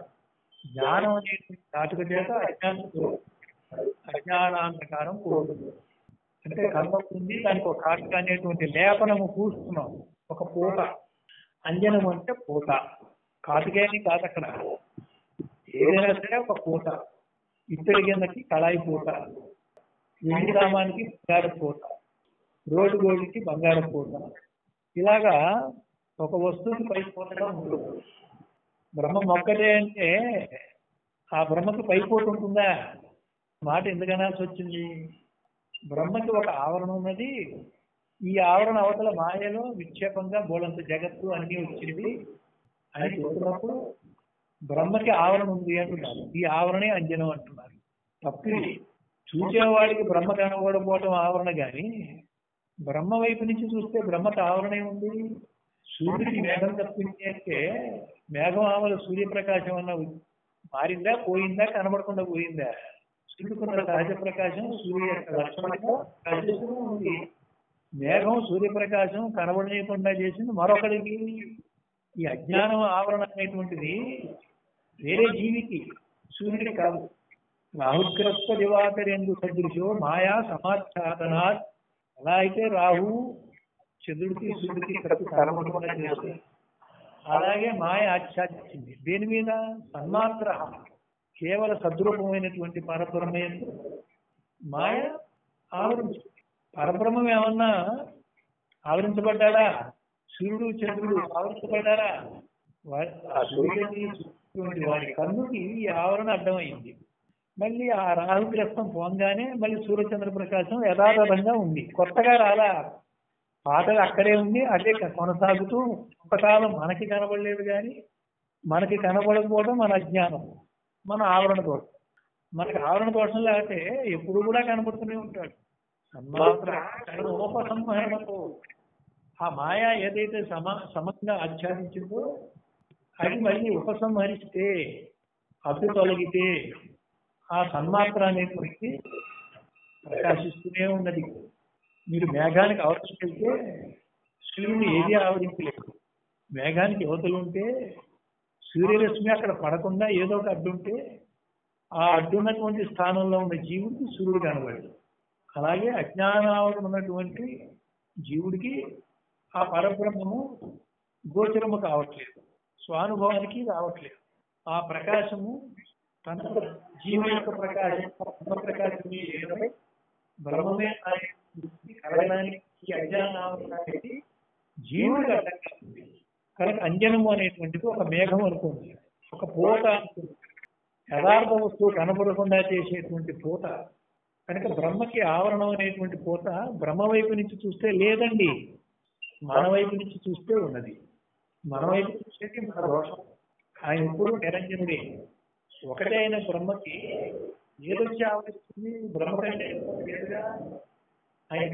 జ్ఞానం అనే కాటుక చేత అజ్ఞానం అజ్ఞానాంధకారం పోతుంది అంటే కర్మ ఉంది దానికి ఒక కాటుక అనేటువంటి లేపనము పూస్తున్నాం ఒక పూత అంజనం అంటే పూత కాటుకేని కాదు అక్కడ ఏదైనా సరే ఒక పూత ఇత్తడి గిన్నెకి కళాయి పూత వెండి రామానికి బంగారు పూత రోడ్డు గోడికి బంగారు పూత ఇలాగా ఒక వస్తువుకి పై పూతగా ఉంటుంది బ్రహ్మం ఒక్కటే అంటే ఆ బ్రహ్మకి పై పూత ఉంటుందా మాట ఎందుకనాల్సి వచ్చింది బ్రహ్మకి ఒక ఆవరణ ఉన్నది ఈ ఆవరణ అవతల మాయలో విక్షేపంగా బోలంత జగత్తు అన్ని వచ్చింది అని చెప్తున్నప్పుడు బ్రహ్మకి ఆవరణ ఉంది అంటున్నారు ఈ ఆవరణే అంజనం అంటున్నారు తప్పిది చూసేవాడికి బ్రహ్మ కనబడకపోవటం ఆవరణ కానీ బ్రహ్మ వైపు నుంచి చూస్తే బ్రహ్మకి ఆవరణ ఉంది సూర్యుడికి మేఘం తప్పింది అంటే మేఘం ఆవల సూర్యప్రకాశం అన్న మారిందా పోయిందా కనబడకుండా పోయిందా సూర్యుడుకున్న సహజ ప్రకాశం సూర్య యొక్క లక్షణంగా ప్రకాశిస్తూ ఉంది మేఘం సూర్యప్రకాశం కనబడలేకుండా చేసింది మరొకరికి ఈ అజ్ఞానం ఆవరణ అనేటువంటిది వేరే జీవికి సూర్యుడి కాదు రాహుగ్రస్త దివాకరేందు సదృశో మాయా సమాచ్ఛాదనాత్ ఎలా అయితే రాహు చంద్రుడికి సూర్యుడికి కట్టు కనబడకుండా చేస్తుంది అలాగే మాయ ఆచ్ఛాదించింది దేని మీద సన్మాత్ర కేవల సద్రూపమైనటువంటి పరబ్రహ్మయం మాయ ఆవరించింది పరబ్రహ్మం ఏమన్నా ఆవరించబడ్డాడా సూర్యుడు చంద్రుడు ఆవరించబడ్డారా వా- ఆ సూర్యుడిని చూసినటువంటి వారి కన్నుకి ఈ ఆవరణ అడ్డమైంది మళ్ళీ ఆ రాహుగ్రస్తం పోగానే మళ్ళీ సూర్యచంద్ర ప్రకాశం యథాతథంగా ఉంది కొత్తగా రాలా పాతది అక్కడే ఉంది అదే కొనసాగుతూ కొంతకాలం మనకి కనబడలేదు కానీ మనకి కనబడకపోవడం మన అజ్ఞానం మన ఆవరణ దోషం మనకి ఆవరణ దోషం లేకపోతే ఎప్పుడు కూడా కనబడుతూనే ఉంటాడు సన్మాత్ర ఉపసంహరణతో ఆ మాయ ఏదైతే సమ సమంగా ఆచ్ఛాదించిందో అది మళ్ళీ ఉపసంహరిస్తే అడ్డు తొలగితే ఆ సన్మాత్ర అనేటువంటి ప్రకాశిస్తూనే ఉన్నది మీరు మేఘానికి అవతలకి వెళ్తే సూర్యుడు ఏది ఆవరించలేదు మేఘానికి యువతలు ఉంటే సూర్యరశ్మి అక్కడ పడకుండా ఏదో ఒక అడ్డు ఉంటే ఆ అడ్డున్నటువంటి స్థానంలో ఉన్న జీవుడికి సూర్యుడు కనబడదు అలాగే అజ్ఞానావరణ ఉన్నటువంటి జీవుడికి ఆ పరబ్రహ్మము గోచరము కావట్లేదు స్వానుభవానికి రావట్లేదు ఆ ప్రకాశము తన జీవుల యొక్క ప్రకాశం బ్రహ్మ ప్రకాశమే ఏదై బ్రహ్మమే ఆయన దృష్టి కలగడానికి ఈ అజ్ఞానావరణానికి జీవుడు అడ్డంగా ఉంది కనుక అంజనము అనేటువంటిది ఒక మేఘం అనుకోండి ఒక పూత అనుకోండి యథార్థ వస్తువు కనపడకుండా చేసేటువంటి పూత కనుక బ్రహ్మకి ఆవరణం అనేటువంటి పూత బ్రహ్మ వైపు నుంచి చూస్తే లేదండి మన వైపు నుంచి చూస్తే ఉన్నది మన వైపు చూసేది మన దోషం ఆయన ఎప్పుడు నిరంజనుడే ఒకటే అయిన బ్రహ్మకి ఏదొచ్చి ఆవరిస్తుంది బ్రహ్మ కంటే ఎక్కువ లేదుగా ఆయన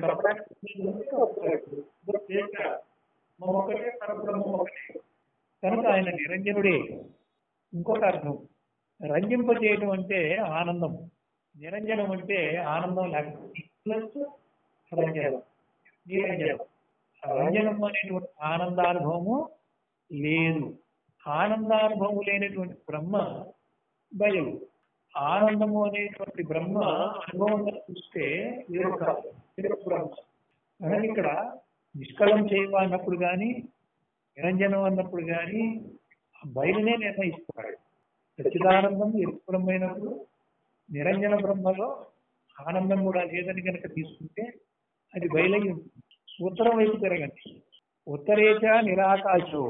కపటాలు ఒకటే పరబ్రహ్మం ఒకటే కనుక ఆయన నిరంజనుడే ఇంకొక అర్థం రంజింపజేయడం అంటే ఆనందం నిరంజనం అంటే ఆనందం లేకపోతే ప్లస్ రంజనం నిరంజనం రంజనం అనేటువంటి ఆనందానుభవము లేదు ఆనందానుభవం లేనటువంటి బ్రహ్మ బయలు ఆనందము అనేటువంటి బ్రహ్మ అనుభవంగా చూస్తే వేరొక వేరొక బ్రహ్మ కనుక ఇక్కడ నిష్కలం చేయవ అన్నప్పుడు కానీ నిరంజనం అన్నప్పుడు కానీ బయలునే నిర్ణయిస్తున్నాడు సచ్చిదానందం ఎరుపు బ్రహ్మైనప్పుడు నిరంజన బ్రహ్మలో ఆనందం కూడా లేదని కనుక తీసుకుంటే అది బయలై ఉంటుంది ఉత్తరం వైపు తిరగండి ఉత్తరేచ నిరాకాశో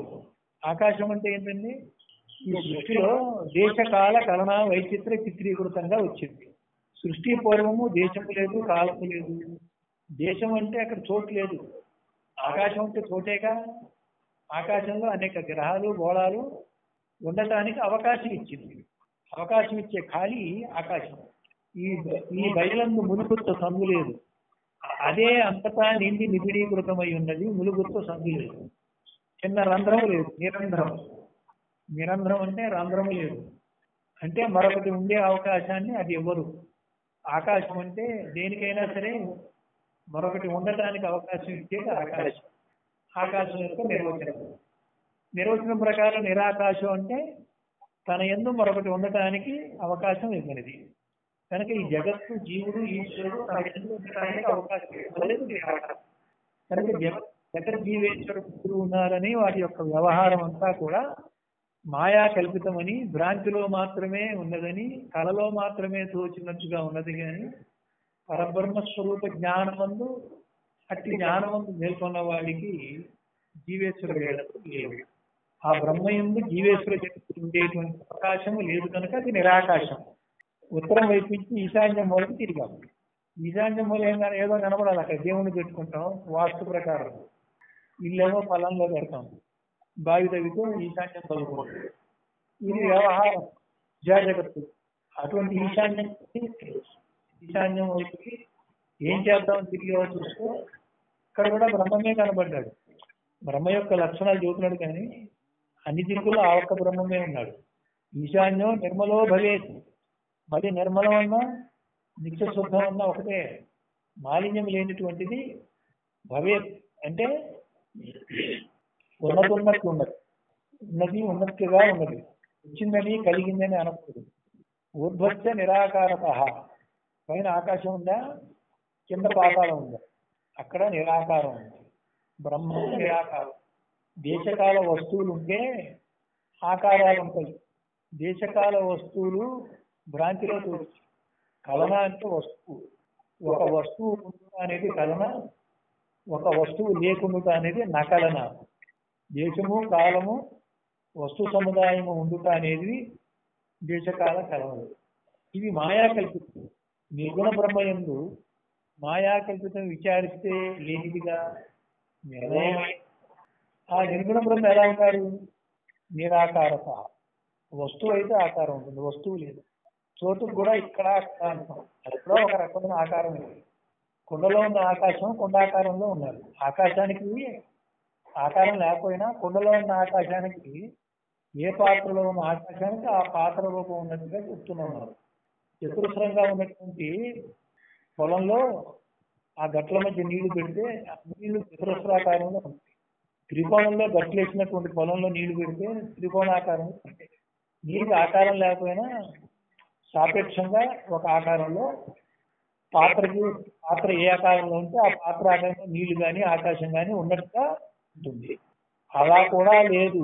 ఆకాశం అంటే ఏంటండి ఈ సృష్టిలో దేశకాల కలన వైచిత్ర చిత్రీకృతంగా వచ్చింది సృష్టి పూర్వము దేశము లేదు కాలము లేదు దేశం అంటే అక్కడ చోటు లేదు ఆకాశం అంటే చోటేగా ఆకాశంలో అనేక గ్రహాలు గోళాలు ఉండటానికి అవకాశం ఇచ్చింది అవకాశం ఇచ్చే ఖాళీ ఆకాశం ఈ ఈ బయలందు మునుగుతో సందు లేదు అదే అంతటా నిండి నిబిడీకృతమై ఉన్నది ములుగుతో సందు లేదు చిన్న రంధ్రం లేదు నిరంధ్రం నిరంధ్రం అంటే రంధ్రము లేదు అంటే మరొకటి ఉండే అవకాశాన్ని అది ఇవ్వరు ఆకాశం అంటే దేనికైనా సరే మరొకటి ఉండటానికి అవకాశం ఇచ్చేది ఆకాశం ఆకాశం యొక్క నిర్వచనం నిర్వచనం ప్రకారం నిరాకాశం అంటే తన ఎందు మరొకటి ఉండటానికి అవకాశం ఇవ్వనిది కనుక ఈ జగత్తు జీవుడు ఈశ్వరుడు తన ఎందు ఉండటానికి అవకాశం ఇవ్వలేదు నిరాకాశం కనుక జగత్ జగత్ జీవేశ్వరుడు ఉన్నారని వాటి యొక్క వ్యవహారం అంతా కూడా మాయా కల్పితమని భ్రాంతిలో మాత్రమే ఉన్నదని కళలో మాత్రమే తోచినట్టుగా ఉన్నది కానీ పరబ్రహ్మ స్వరూప జ్ఞానమందు అట్టి జ్ఞానమందు మేల్కొన్న వాడికి జీవేశ్వర జగత్తు లేదు ఆ బ్రహ్మయందు జీవేశ్వర జగత్తు ఉండేటువంటి అవకాశం లేదు కనుక అది నిరాకాశం ఉత్తరం వైపు నుంచి ఈశాన్య మూలకి తిరిగాం ఈశాన్య మూలం ఏదో కనబడాలి అక్కడ దేవుని పెట్టుకుంటాం వాస్తు ప్రకారం ఇల్లేమో పొలంలో పెడతాం బావి తగ్గితే ఈశాన్యం తగ్గుకుంటాం ఇది వ్యవహారం జగత్తు అటువంటి ఈశాన్యం ఈశాన్యం వైపుకి ఏం చేద్దాం తిరిగి చూస్తే ఇక్కడ కూడా బ్రహ్మమే కనబడ్డాడు బ్రహ్మ యొక్క లక్షణాలు చూపుతున్నాడు కానీ అన్ని దిక్కుల్లో ఆ ఒక్క బ్రహ్మమే ఉన్నాడు ఈశాన్యం నిర్మలో భవేత్ మరి నిర్మలం అన్నా నిత్య శుద్ధం అన్నా ఒకటే మాలిన్యం లేనటువంటిది భవేత్ అంటే ఉన్నది ఉన్నట్టు ఉన్నది ఉన్నది ఉన్నట్టుగా ఉన్నది వచ్చిందని కలిగిందని అనకూడదు ఊర్ధ్వస్య నిరాకారత పైన ఆకాశం ఉందా కింద పాతాళం ఉందా అక్కడ నిరాకారం ఉంది బ్రహ్మ నిరాకారం దేశకాల వస్తువులు ఉంటే ఆకారాలు ఉంటాయి దేశకాల వస్తువులు భ్రాంతిలో తోచి కలన అంటే వస్తువు ఒక వస్తువు ఉండుట అనేది కలన ఒక వస్తువు లేకుండుట అనేది నకలన దేశము కాలము వస్తు సముదాయము ఉండుట అనేది దేశకాల కలనలు ఇవి మాయా కల్పితం నిర్గుణ బ్రహ్మయందు మాయా కల్పితం విచారిస్తే లేనిదిగా నిర్ణయం ఆ నిర్గుణ బ్రహ్మ ఎలా ఉన్నాడు నిరాకారత వస్తువు అయితే ఆకారం ఉంటుంది వస్తువు లేదు చోటుకు కూడా ఇక్కడ అక్కడ అంటాం అది కూడా ఒక రకమైన ఆకారం ఉంది కుండలో ఉన్న ఆకాశం కుండాకారంలో ఉన్నది ఆకాశానికి ఆకారం లేకపోయినా కుండలో ఉన్న ఆకాశానికి ఏ పాత్రలో ఉన్న ఆకాశానికి ఆ పాత్ర రూపం ఉన్నట్టుగా చెప్తున్నారు చతురస్రంగా ఉన్నటువంటి పొలంలో ఆ గట్ల మధ్య నీళ్లు పెడితే ఆ నీళ్లు చతురస్రాకారంలో ఉంటాయి త్రికోణంలో గట్లు వేసినటువంటి పొలంలో నీళ్లు పెడితే త్రికోణాకారంలో ఉంటాయి నీళ్ళకి ఆకారం లేకపోయినా సాపేక్షంగా ఒక ఆకారంలో పాత్రకి పాత్ర ఏ ఆకారంలో ఉంటే ఆ పాత్ర ఆకారంలో నీళ్లు కానీ ఆకాశం కానీ ఉన్నట్టుగా ఉంటుంది అలా కూడా లేదు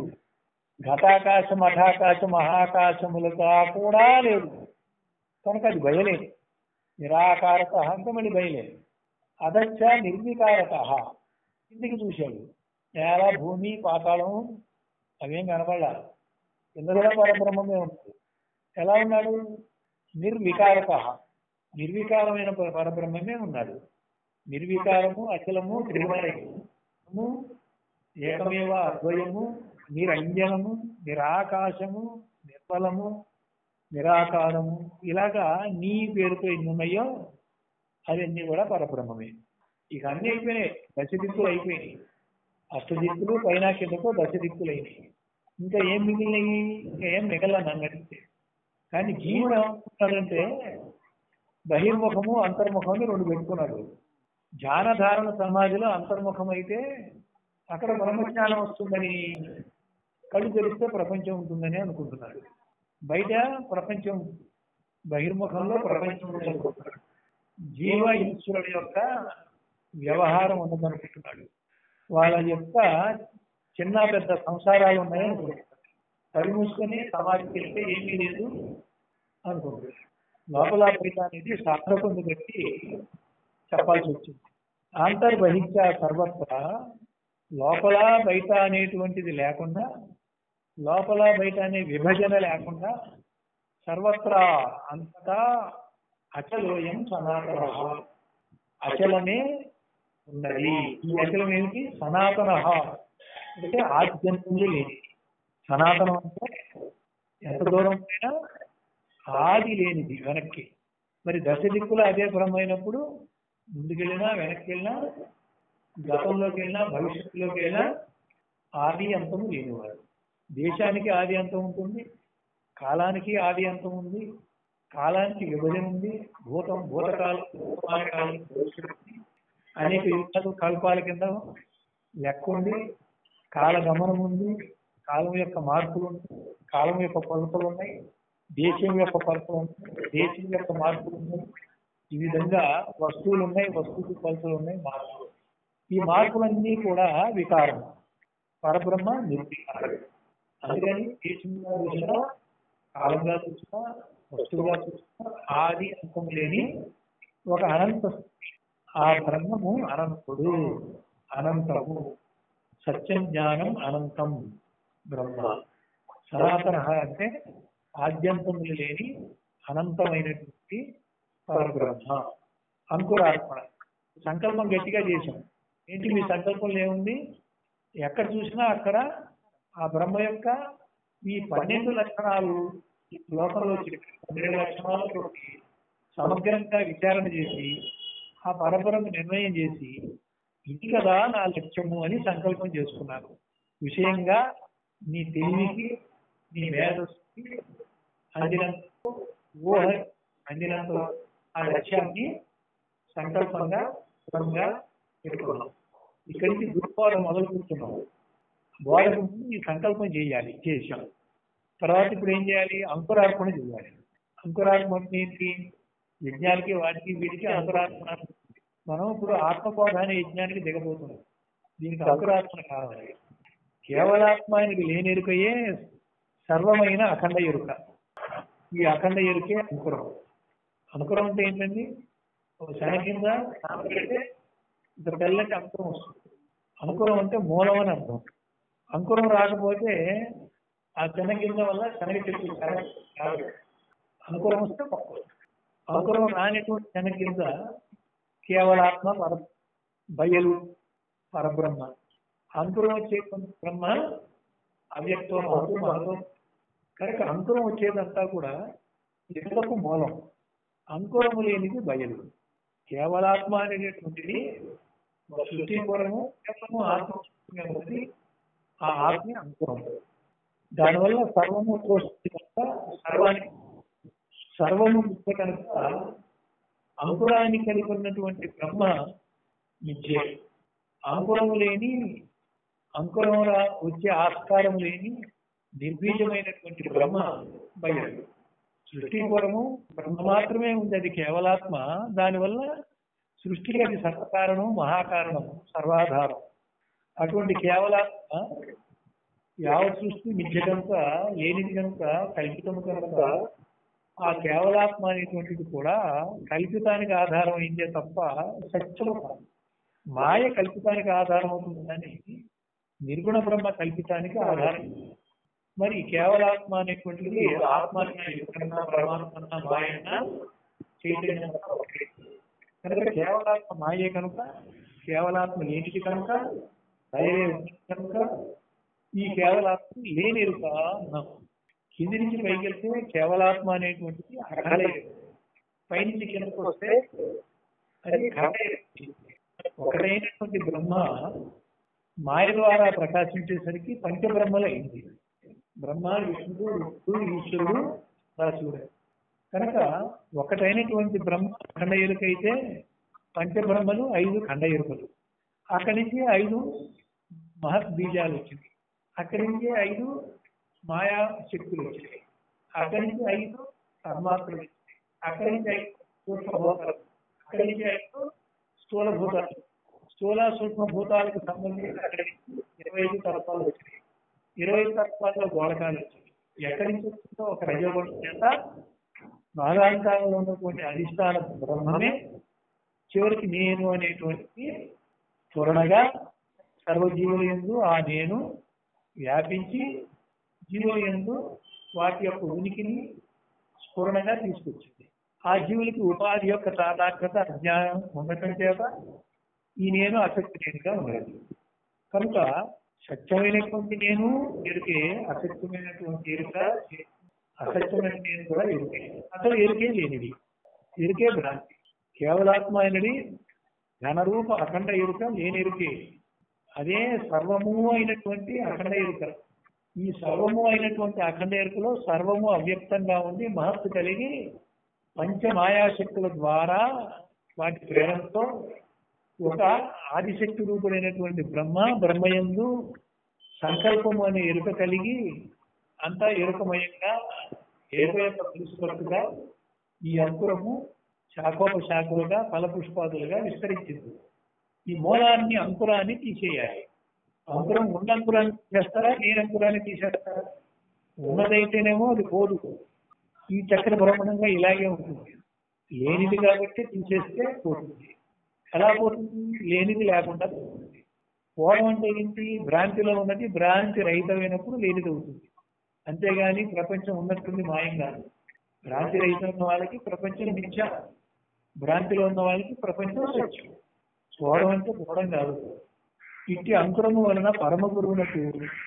ఘటాకాశం అఠాకాశం మహాకాశములుగా కూడా లేదు కనుక అది భయలేదు నిరాకారత అంటే మళ్ళీ భయలేదు అదచ్చ నిర్వికారత కిందికి చూశాడు నేల భూమి పాతాళం అవేం కనపడాల కింద కూడా పరబ్రహ్మమే ఉంటుంది ఎలా ఉన్నాడు నిర్వికారత నిర్వికారమైన ప- పరబ్రహ్మమే ఉన్నాడు నిర్వికారము అచలము త్రిమయము ఏకమేవ అద్వయము నిరంజనము నిరాకాశము నిర్మలము నిరాకారము ఇలాగా నీ పేరుతో ఎన్ని ఉన్నాయో అవన్నీ కూడా పరబ్రహ్మమే ఇక అన్ని అయిపోయినాయి దశ దిక్కులు అయిపోయినాయి అష్టదిక్కులు పైన కిందకు దశ దిక్కులు అయినాయి ఇంకా ఏం మిగిలినాయి ఇంకా ఏం మిగల నన్ను అడిగితే కానీ జీవుడు ఏమనుకుంటాడంటే బహిర్ముఖము అంతర్ముఖం అని రెండు పెట్టుకున్నాడు ధ్యానధారణ సమాధిలో అంతర్ముఖం అయితే అక్కడ బ్రహ్మజ్ఞానం వస్తుందని కళ్ళు తెరిస్తే ప్రపంచం ఉంటుందని అనుకుంటున్నాడు బయట ప్రపంచం బహిర్ముఖంలో ప్రపంచం ఉంది అనుకుంటున్నాడు జీవ ఈశ్వరుడు యొక్క వ్యవహారం ఉన్నదనుకుంటున్నాడు వాళ్ళ యొక్క చిన్న పెద్ద సంసారాలు ఉన్నాయని అనుకుంటున్నాడు కళ్ళు మూసుకొని సమాధికి వెళ్తే ఏమీ లేదు అనుకుంటున్నాడు లోపల బయట అనేది శాస్త్రకుంది పెట్టి చెప్పాల్సి వచ్చింది అంతర్బహిష్ట సర్వత్ర లోపల బయట అనేటువంటిది లేకుండా లోపల బయట అనే విభజన లేకుండా సర్వత్రా అంతటా అచలోయం సనాతన అచలమే ఉన్నది ఈ అచలం ఏమిటి సనాతన అంటే ఆద్యంతమే లేని సనాతనం అంటే ఎంత దూరం పోయినా ఆది లేనిది వెనక్కి మరి దశ దిక్కులు అదే బ్రహ్మ అయినప్పుడు ముందుకెళ్ళినా వెనక్కి వెళ్ళినా గతంలోకి వెళ్ళినా భవిష్యత్తులోకి వెళ్ళినా ఆది అంతము లేనివాడు దేశానికి ఆది అంతం ఉంటుంది కాలానికి ఆది అంతం ఉంది కాలానికి విభజన ఉంది భూతం భూతకాలం వర్తమాన కాలం భవిష్యత్తు ఉంది. అనేక యుగాలు కల్పాల కింద లెక్క ఉంది కాల గమనం ఉంది కాలం యొక్క మార్పులు ఉన్నాయి కాలం యొక్క కొలతలు ఉన్నాయి దేశం యొక్క కొలతలు ఉన్నాయి దేశం యొక్క మార్పులు ఉన్నాయి ఈ విధంగా వస్తువులు ఉన్నాయి వస్తువులు కొలతలు ఉన్నాయి మార్పులు ఈ మార్పులన్నీ కూడా వికారం పరబ్రహ్మ నిర్వికారం అందుకని దేశంగా చూసినా కాలంగా చూసినా వస్తువుగా చూసినా ఆది అంతం లేని ఒక అనంత స్థితి. ఆ బ్రహ్మము అనంతుడు అనంతము సత్యం జ్ఞానం అనంతం బ్రహ్మ సనాతన అంటే ఆద్యంతములు లేని అనంతమైనటువంటి పరబ్రహ్మ అంకురార్పణ సంకల్పం గట్టిగా చేశాం ఏంటి మీ సంకల్పంలో ఏముంది ఎక్కడ చూసినా అక్కడ ఆ బ్రహ్మ యొక్క ఈ పన్నెండు లక్షణాలు ఈ శ్లోకంలో చెప్పిన పన్నెండు లక్షణాలతో సమగ్రంగా విచారణ చేసి ఆ పరబ్రహ్మ నిర్ణయం చేసి ఇది కదా నా లక్ష్యము అని సంకల్పం చేసుకున్నాను విషయంగా నీ తెలివికి నీ మేధస్సుకి అందినంత ఊహ అందినంత ఆ లక్ష్యాన్ని సంకల్పంగా దృఢంగా పెట్టుకున్నాం ఇక్కడి నుంచి గురుపాఠం మొదలు కూర్చున్నాం బోధకు ముందు ఈ సంకల్పం చేయాలి చేశాం తర్వాత ఇప్పుడు ఏం చేయాలి అంకురార్పణ చేయాలి అంకురార్పణ అంటే ఏంటి యజ్ఞానికి వాటికి వీటికి అంకురార్పణ మనం ఇప్పుడు ఆత్మబోధ అనే యజ్ఞానికి దిగబోతున్నాం దీనికి అంకురాత్మ కావాలి కేవలాత్మ అనేది లేని ఎరుకయే సర్వమైన అఖండ ఎరుక ఈ అఖండ ఎరుకే అంకురం అంకురం అంటే ఏంటండి ఒక శన కింద పెడితే ఇద్దరు తెల్లటి అంకురం వస్తుంది అంకురం అంటే మూలం అని అర్థం అంకురం రాకపోతే ఆ శన కింద వల్ల శనగ చెట్టు కాదు అంకురం వస్తే మొక్క వస్తుంది. అంకురం రానిటువంటి శన కింద కేవలాత్మ పర బయలు పరబ్రహ్మ అంకురం వచ్చేటువంటి బ్రహ్మ అవ్యక్తం అవుతూ మహత్వం కనుక అంకురం వచ్చేదంతా కూడా ఇతరులకు మూలం అంకురము లేనిది బయలు కేవలాత్మ అనేటటువంటిది సృష్టి పూర్వము కేవలము ఆత్మ సృష్టిగా ఉన్నది ఆ ఆత్మ అంకురం దానివల్ల సర్వము తోస్తుంది కనుక సర్వానికి సర్వము ముఖ్య కనుక అంకురాన్ని కలిగి ఉన్నటువంటి బ్రహ్మ మిథ్యే అంకురము లేని అంకురం రా- వచ్చే ఆస్కారం లేని నిర్బీజమైనటువంటి బ్రహ్మ బయలు సృష్టి పూర్వము బ్రహ్మ మాత్రమే ఉంది అది కేవలాత్మ దానివల్ల సృష్టికి అది సర్వకారణం మహాకారణం సర్వాధారం అటువంటి కేవలాత్మ యావత్ సృష్టి మిథ్య కనుక లేనిది కనుక కల్పితము కనుక ఆ కేవలాత్మ అనేటువంటిది కూడా కల్పితానికి ఆధారం అయిందే తప్ప సత్యము కాదు మాయ కల్పితానికి ఆధారం అవుతుంది కానీ నిర్గుణ బ్రహ్మ కల్పితానికి ఆధారం మరి కేవలాత్మ అనేటువంటిది ఆత్మ అన్నా, ఈశ్వరన్నా, పరమాత్మ అన్నా, మాయ అన్నా, చైతన్యం అన్నా ఒకటే. కనుక కేవలాత్మ మాయే కనుక కేవలాత్మ లేనిది కనుక దయవే ఉన్నది కనుక ఈ కేవలాత్మ లేని ఎరుక అన్నాం కింది నుంచి పైకి వెళ్తే కేవలాత్మ అనేటువంటిది అఖండ ఎరుక. పైనుంచి కిందకు వస్తే అది ఖండ ఎరుక. ఒకటైనటువంటి బ్రహ్మ మాయ ద్వారా ప్రకాశించేసరికి పంచబ్రహ్మలు అయింది బ్రహ్మ విష్ణువు రుద్రుడు ఈశ్వరుడు పరశువుడు కనుక ఒకటైనటువంటి బ్రహ్మ ఖండ ఎరుకైతే పంచబ్రహ్మలు ఐదు ఖండ ఎరుకలు అక్కడి నుంచి ఐదు మహత్ బీజాలు వచ్చింది అక్కడి నుంచి ఐదు మాయా శక్తులు వచ్చినాయి అక్కడి నుంచి ఐదు పరమాత్మలు వచ్చినాయి అక్కడి నుంచి ఐదు సూక్ష్మభూతాలు అక్కడి నుంచి ఐదు స్థూల భూతాలు స్థూల సూక్ష్మ భూతాలకు సంబంధించి అక్కడి నుంచి ఇరవై ఐదు తత్వాలు వచ్చినాయి ఇరవై ఐదు తత్వాల్లో గోళకాలు వచ్చినాయి ఎక్కడి నుంచి వచ్చిందో ఒక రజోగుణం చేత నాగాంకాలలో ఉన్నటువంటి అధిష్టాన బ్రహ్మమే చివరికి నేను అనేటువంటి త్వరణగా సర్వజీవుల యందు ఆ నేను వ్యాపించి జీవుల యందు వాటి యొక్క ఉనికిని స్ఫురణగా తీసుకొచ్చింది ఆ జీవులకి ఉపాధి యొక్క తాదాత్మత అజ్ఞానం ఉండటం చేత ఈ నేను అసక్తిగా ఉన్నది కనుక సత్యమైనటువంటి నేను ఎరుకే అసత్యమైనటువంటి ఎరుక అసత్యమైన నేను కూడా ఎరుకే అసలు ఎరుకే లేనిది ఎరుకే భ్రాంతి కేవలాత్మ అయినది ఘనరూప అఖండ ఎరుక లేని ఎరుకే అదే సర్వము అయినటువంటి అఖండ ఎరుక ఈ సర్వము అయినటువంటి అఖండ ఎరుకలో సర్వము అవ్యక్తంగా ఉండి మహత్తు కలిగి పంచమాయాశక్తుల ద్వారా వాటి ప్రేరణతో ఒక ఆదిశక్తి రూపుడైనటువంటి బ్రహ్మ బ్రహ్మయందు సంకల్పము అనే ఎరుక కలిగి అంతా ఎరుకమయంగా ఏక యొక్క పురుషుగా ఈ అంకురము శాఖోపశాఖలుగా ఫలపుష్పాదులుగా విస్తరించింది ఈ మూలాన్ని అంకురాన్ని తీసేయాలి అంకురం ఉన్న అంకురాన్ని తీసేస్తారా లేని అంకురాన్ని తీసేస్తారా ఉన్నదైతేనేమో అది పోదు ఈ చక్ర భ్రమణంగా ఇలాగే ఉంటుంది లేనిది కాబట్టి తీసేస్తే పోతుంది ఎలా పోతుంది లేనిది లేకుండా పోతుంది పోవడం అంటే ఏంటి భ్రాంతిలో ఉన్నది భ్రాంతి రహితమైనప్పుడు లేనిది అవుతుంది అంతేగాని ప్రపంచం ఉన్నట్టుంది మాయం కాదు భ్రాంతి రహితం ఉన్న వాళ్ళకి ప్రపంచం మిథ్య భ్రాంతిలో ఉన్న వాళ్ళకి ప్రపంచం సత్యం పోవడం అంటే పోవడం కాదు ఇట్టి అంకురము వలన పరమ గురువునకు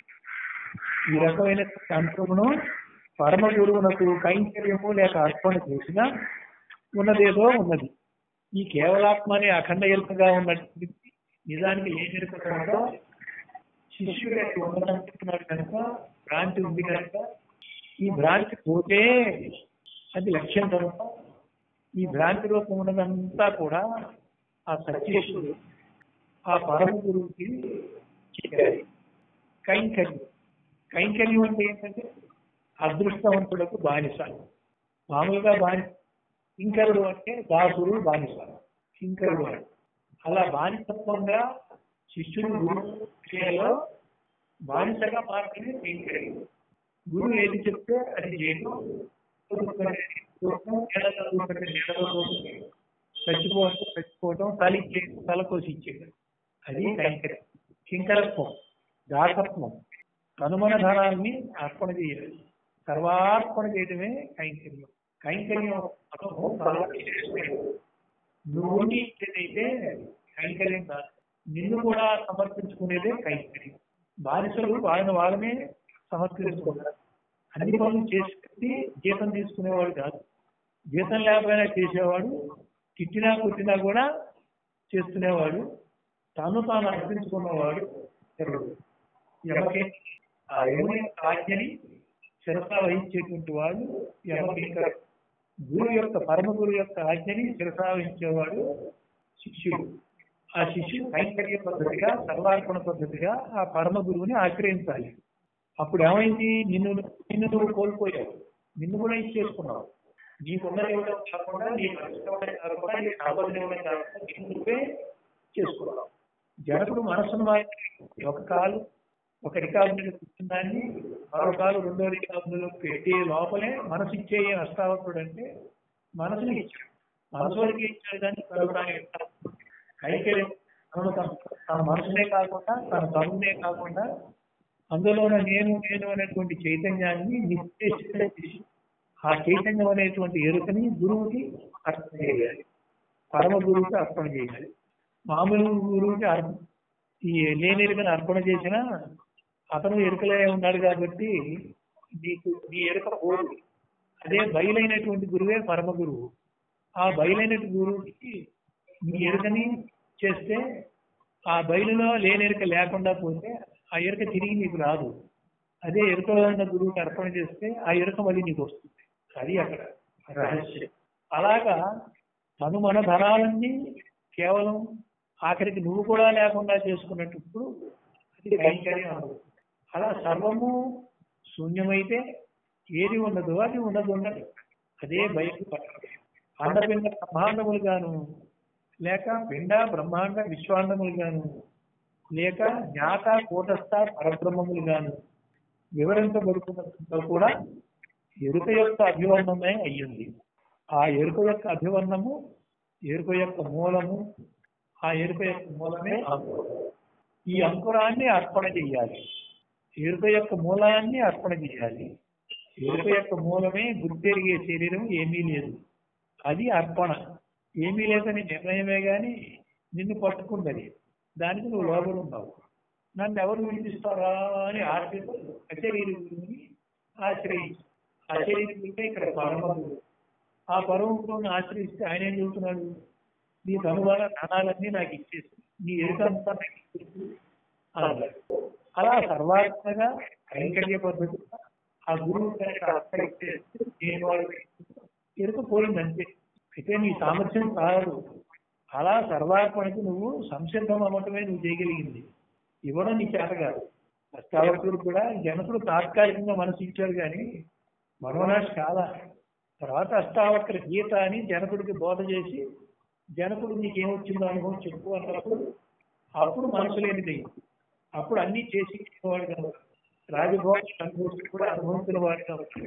ఈ రకమైన అంకురమును పరమ గురువునకు కైంకర్యము లేక అర్పణ చేసిన ఉన్నదేదో ఉన్నది ఈ కేవలాత్మ అనే అఖండ ఎరుకగా ఉన్నటువంటి నిజానికి లేని ఎరుక కనుక శిష్యుడు యొక్క ఉన్నదంటున్నాడు కనుక భ్రాంతి ఉంది కనుక ఈ భ్రాంతి పోతే అది లక్ష్యం కనుక ఈ భ్రాంతి రూపం ఉన్నదంతా కూడా ఆ సత్యేశ్వరుడు ఆ పరమ గురువుకి చెప్పారు కైంకర్యం కైంకర్యం అంటే ఏంటంటే అదృష్టవంతులకు బానిస మామూలుగా బానిస కింకరుడు అంటే దాసుడు బానిస కింకరుడు అంటే అలా బానిసత్వంగా శిష్యుడు గురువు విషయంలో బానిసగా మాత్రమే కైంకర్యం గురువు ఏది చెప్తే అది చేయడం చచ్చిపోవడం చచ్చిపోవడం తల తల కోసి ఇచ్చేయడం అది కైంకర్యం కింకరత్వం దాసత్వం కనుమన ధనాన్ని అర్పణ చేయాలి సర్వార్పణ చేయడమే కైంకర్యం కైంకర్యం అర్థం చాలా విశేషమైనది. నువ్వు ఉండి ఇచ్చేదైతే కైంకర్యం కాదు నిన్ను కూడా సమర్పించుకునేదే కైంకర్యం బానిసలు వాళ్ళని వాళ్ళనే సమర్పించుకుంటారు అన్ని పనులు చేసి జీతం తీసుకునేవాడు కాదు జీతం లేకపోయినా చేసేవాడు తిట్టినా కొట్టినా కూడా చేస్తునేవాడు తాను తాను అర్పించుకున్నవాడు ఎవరు ఎవరికి ఆ యముని యొక్క ఆజ్ఞని శిరస వహించేటువంటి వాడు యమకింకరు గురువు యొక్క పరమ గురువు యొక్క ఆజ్ఞని శిరస వహించేవాడు శిష్యుడు ఆ శిష్యుడు కైంకర్య పద్ధతిగా సర్వార్పణ పద్ధతిగా ఆ పరమ గురువుని ఆశ్రయించాలి అప్పుడు ఏమైంది నిన్ను నిన్ను నువ్వు కోల్పోయావు నిన్ను కూడా ఇచ్చేసుకున్నావు నీకున్నది ఇవ్వడం కాకుండా నీ కష్టమైన కాకుండా నీ కావాల్సిన ఇవ్వడం కాకుండా నిన్ను నువ్వే చేసుకున్నావు జనకుడు మనస్సును మార్చి ఒక కాలు ఒక రికార్డు మీద కూర్చున్నాన్ని మరో కాలు రెండో రికార్డులో పెట్టి లోపలే మనసు ఇచ్చే అష్టావకుడు అంటే మనసుని ఇచ్చాడు మనసు వరకు ఇచ్చాడు కానీ కలవడానికి కైకర్యం తనను తన- తన మనసునే కాకుండా తన తనునే కాకుండా అందులోన నేను నేను అనేటువంటి చైతన్యాన్ని నిర్దేశించే చేసి ఆ చైతన్యం అనేటువంటి ఎరుకని గురువుకి అర్పణ చేయాలి పరమ గురువుకి అర్పణ చేయాలి మామూలు గురువుకి అర్పణ ఈ లేని ఎరుకని అర్పణ చేసినా అతను ఎరుకలే ఉన్నాడు కాబట్టి నీకు నీ ఎరుక పోదు అదే బయలైనటువంటి గురువే పరమ గురువు ఆ బయలైనటువంటి గురువుకి నీ ఎరుకని చేస్తే ఆ బయలులో లేని ఎరుక లేకుండా పోతే ఆ ఎరుక తిరిగి నీకు రాదు అదే ఎరుకలో ఉన్న గురువుకి అర్పణ చేస్తే ఆ ఎరుక మళ్ళీ నీకు వస్తుంది అది అక్కడ రహస్యం అలాగా తను మన ధనాలన్నీ కేవలం ఆఖరికి నువ్వు కూడా లేకుండా చేసుకున్నప్పుడు అది కైంకర్యం అవుతుంది అలా సర్వము శూన్యమైతే ఏది ఉండదు అది ఉండదు ఉండదు అదే బయట అండపిండ బ్రహ్మాండములు గాను లేక పిండ బ్రహ్మాండ విశ్వాండములు గాను లేక జ్ఞాత కూటస్థ పరబ్రహ్మములు గాను వివరించబడుతున్నప్పుడు కూడా ఎరుక యొక్క అభివర్ణమే అయ్యింది ఆ ఎరుక యొక్క అభివర్ణము ఎరుక యొక్క మూలము ఆ ఎరుక యొక్క మూలమే అంకురం ఈ అంకురాన్ని అర్పణ చెయ్యాలి ఎరుక యొక్క మూలాన్ని అర్పణ చేయాలి ఎరుక యొక్క మూలమే గుర్తెరిగే శరీరం ఏమీ లేదు అది అర్పణ ఏమీ లేదని నిర్ణయమే గాని నిన్ను పట్టుకుందని దానికి నువ్వు లోబడి ఉన్నావు నన్ను ఎవరు విడిపిస్తారా అని ఆశతో అశరీరి గురువుని ఆశ్రయించు అశరీరి గురువే ఇక్కడ పరమ గురువు ఆ పరమ గురువుని ఆశ్రయిస్తే ఆయన ఏం చెబుతున్నాడు నీ తనువాల ధనాలన్నీ నాకు ఇచ్చేసి నీ ఎరుక అంతా నాకు ఇచ్చేసి అన్నాడు. అలా సర్వాత్మగా కైంకర్య పద్ధతిగా ఆ గురువు కనుక అర్థం ఇచ్చేస్తే నేను వాళ్ళు ఎరుక పోయింది అంతే అయితే నీ సామర్థ్యం కాదు అలా సర్వార్పణకి నువ్వు సంసిద్ధం అవ్వటమే నువ్వు చేయగలిగింది ఇవ్వడం నీ చేత కాదు అష్టావకుడు కూడా జనకుడు తాత్కాలికంగా మనసు ఇచ్చాడు కానీ మనోనాశ కాదా తర్వాత అష్టావక్ర గీత అని జనకుడికి బోధ చేసి జనకుడు నీకేమొచ్చిందో అనుభవం చెప్పు అన్నప్పుడు అప్పుడు మనసు లేనిది అప్పుడు అన్ని చేసి ఇచ్చేవాడు కనుక రాజభోగి అనుభవిస్తూ కూడా అనుభవించిన వాడు కాబట్టి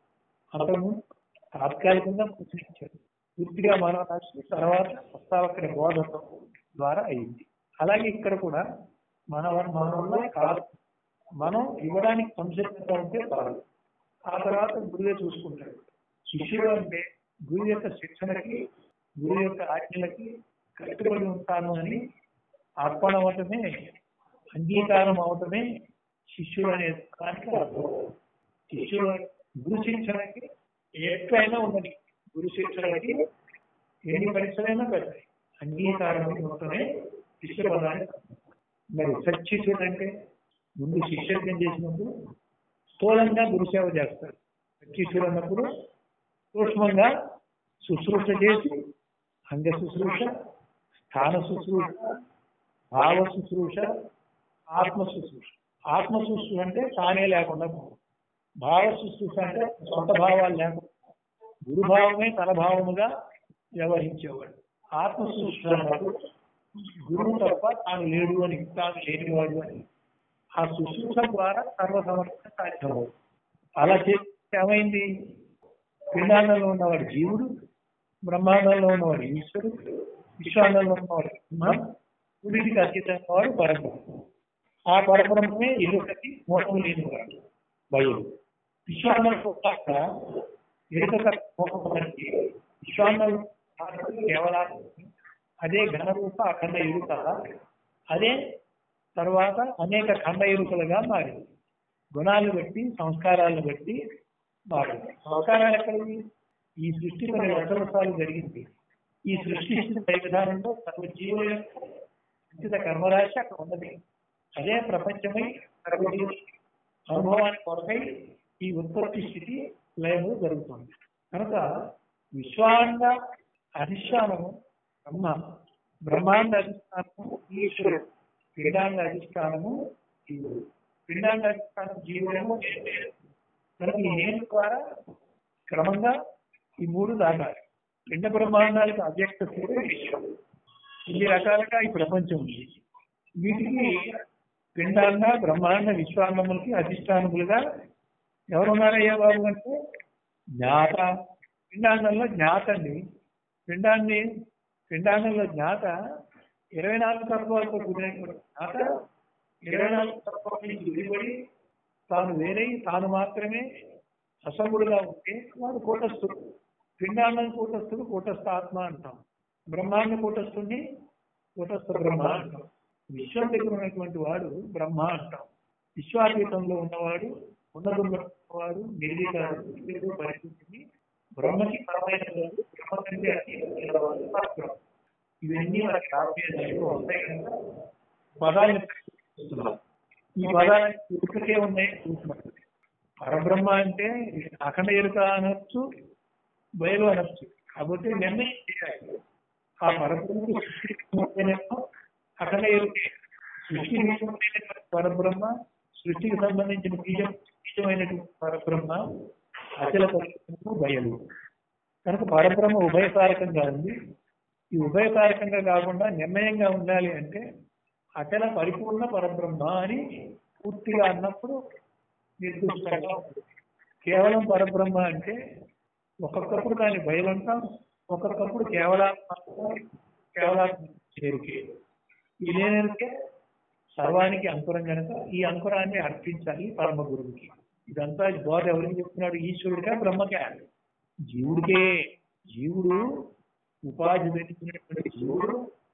అతను తాత్కాలికంగా ప్రశ్నించాడు పూర్తిగా మనోనాశి తర్వాత అష్టావక్ర బోధన ద్వారా అయింది అలాగే ఇక్కడ కూడా మన మన వల్ల కాదు మనం ఇవ్వడానికి సంసిద్ధంగా ఉంటే చాలు ఆ తర్వాత గురువే చూసుకుంటాడు శిష్యుడు అంటే గురువు యొక్క శిక్షణకి గురువు యొక్క ఆజ్ఞలకి కట్టుబడి ఉంటాను అని అర్పణ అవటమే అంగీకారం అవటమే శిష్యుడు అనే దానికి అర్థం శిష్యుడు గురు శిక్షణకి ఎక్కడైనా ఉన్నది గురు శిక్షణకి ఎన్ని పరీక్షలైనా పెట్టాలి అంగీకారం అవటమే శిష్య పదానికి అర్థం. మరి సచ్చిష్యుడు అంటే ముందు శిష్యత్వం చేసినప్పుడు స్థూలంగా గురుసేవ చేస్తారు సచ్చిష్యుడు అన్నప్పుడు సూక్ష్మంగా శుశ్రూష చేసి అంగ శుశ్రూష స్థాన శుశ్రూష భావ శుశ్రూష ఆత్మ శుశ్రూష ఆత్మ శుశ్రూష అంటే తానే లేకుండా పోవడం. భావ శుశ్రూష అంటే సొంత భావాలు లేకుండా గురుభావమే తన భావముగా వ్యవహరించేవాడు ఆత్మ శుశ్రూష అన్నప్పుడు గురువు తప్ప తాను లేడు అని తాను లేనివాడు అని ఆ శుశ్రూష ద్వారా సర్వసమర్థ సాధ్యమవుతుంది అలా చేస్తే ఏమైంది పిండాండంలో ఉన్నవాడు జీవుడు బ్రహ్మాండంలో ఉన్నవాడు ఈశ్వరుడు విశ్వాండంలో ఉన్నవాడు బ్రహ్మ గుడికి అతీతంగా వాడు పరబ్రహ్మ ఆ పరబ్రహ్మమే ఎరుకకి మోసం లేనివాడు బయలు విశ్వాండంలో కాక ఎరుక మోసమనికి విశ్వాండంలో కేవలం అదే ఘనరూప అఖండ ఎరుక అదే తర్వాత అనేక ఖండ ఎరుకలుగా మారింది గుణాలు బట్టి సంస్కారాలను బట్టి మారింది సంస్కారాలు ఎక్కడివి ఈ సృష్టి కొన్ని లక్షల సార్లు జరిగింది ఈ సృష్టి స్థితి విధానంలో సర్వ జీవుల యొక్క నిశ్చిత కర్మరాశి అక్కడ ఉన్నది అదే ప్రపంచమై సర్వజీవుల అనుభవానికి కొరకై ఈ ఉత్పత్తి స్థితి లయము జరుగుతుంది కనుక విశ్వాండ అధిష్టానము బ్రహ్మ బ్రహ్మాండ అధిష్టానము ఈశ్వరుడు పిండాండ అధిష్టానము జీవుడు పిండాండ అధిష్టానం జీవుడేమో నేను నేను. కనుక ఈ నేను ద్వారా క్రమంగా ఈ మూడు దాటాలి పిండ బ్రహ్మాండాలకు అవ్యక్త స్థితి ఈశ్వరుడు ఇన్ని రకాలుగా ఈ ప్రపంచం ఉంది వీటికి పిండాండ బ్రహ్మాండ విశ్వాండములకి అధిష్టానములుగా ఎవరున్నారయ్యా బాబు అంటే జ్ఞాత పిండాండంలో జ్ఞాత అండి పిండాన్ని పిండాండంలో జ్ఞాత ఇరవై నాలుగు తత్వాలతో కూడినటువంటి జ్ఞాత ఇరవై నాలుగు తత్వాల నుంచి విడిపడి తాను వేరే తాను మాత్రమే అసంగుడుగా ఉంటే వాడు కూటస్థుడు పిండాండం కూటస్థుడు కూటస్థ ఆత్మ అంటాం బ్రహ్మాండ కూటస్థుడిని కూటస్థ బ్రహ్మ అంటాం విశ్వం దగ్గర ఉన్నటువంటి వాడు బ్రహ్మ అంటాం విశ్వాతీతంలో ఉన్నవాడు ఉన్నతున్నవాడు నిర్వీకారుడు పరిస్థితిని బ్రహ్మకి పరమైన వాడు, బ్రహ్మ కంటే అతీతమైన వాడు పరబ్రహ్మ. ఇవన్నీ మనకి రాబోయేదానికి వస్తాయి కనుక పదాలను చూస్తున్నాం. ఈ పదాలు ఇప్పటికే ఉన్నాయి చూస్తున్నాం పరబ్రహ్మ అంటే అఖండ ఎరుక అనొచ్చు బయలు అనొచ్చు కాబట్టి నిర్ణయం చేయాలి ఆ పరబ్రహ్మకు సృష్టికి అఖండ ఎరుకే సృష్టికి సంబంధించినటువంటి పరబ్రహ్మ సృష్టికి సంబంధించిన బీజం బీజమైనటువంటి పరబ్రహ్మ అచల పరిస్థితులు బయలు కనుక పరబ్రహ్మ ఉభయకారకంగా ఉంది ఈ ఉభయకారకంగా కాకుండా నిర్ణయంగా ఉండాలి అంటే అచల పరిపూర్ణ పరబ్రహ్మ అని పూర్తిగా అన్నప్పుడు నిర్దిష్టంగా ఉంటుంది కేవలం పరబ్రహ్మ అంటే ఒక్కొక్కప్పుడు దాన్ని బయలుంటాం ఒక్కొక్కప్పుడు కేవలాత్మ కేవలాత్మ చేరికే ఈ లేనరికే సర్వానికి అంకురం కనుక ఈ అంకురాన్ని అర్పించాలి పరమ గురువుకి ఇదంతా బోధ ఎవరికి చెప్తున్నాడు ఈశ్వరుడిగా బ్రహ్మకే జీవుడికే జీవుడు ఉపాధి పెట్టుకునేటువంటి జీవుడు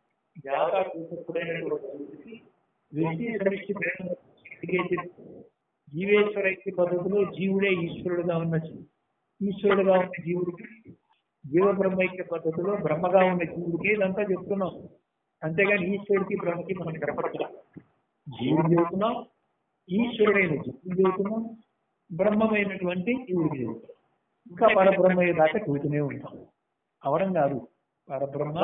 జాతకుడైనటువంటి జీవుడికి వ్యక్తి సమిష్టి భేదం ఇదిగే చెప్పి జీవేశ్వర ఐక్య పద్ధతిలో జీవుడే ఈశ్వరుడుగా ఉన్న ఈశ్వరుడుగా ఉన్న జీవుడికి జీవ బ్రహ్మైక్య పద్ధతిలో బ్రహ్మగా ఉన్న జీవుడికి ఇదంతా చెప్తున్నాం అంతేగాని ఈశ్వరుడికి బ్రహ్మకి మనం కనపడతాం జీవుడు చెబుతున్నాం ఈశ్వరుడైన జీవుడు చెబుతున్నాం బ్రహ్మమైనటువంటి జీవుడికి చెబుతున్నాం ఇంకా పరబ్రహ్మ దాకా చూస్తూనే ఉంటాం అవడం కాదు పరబ్రహ్మ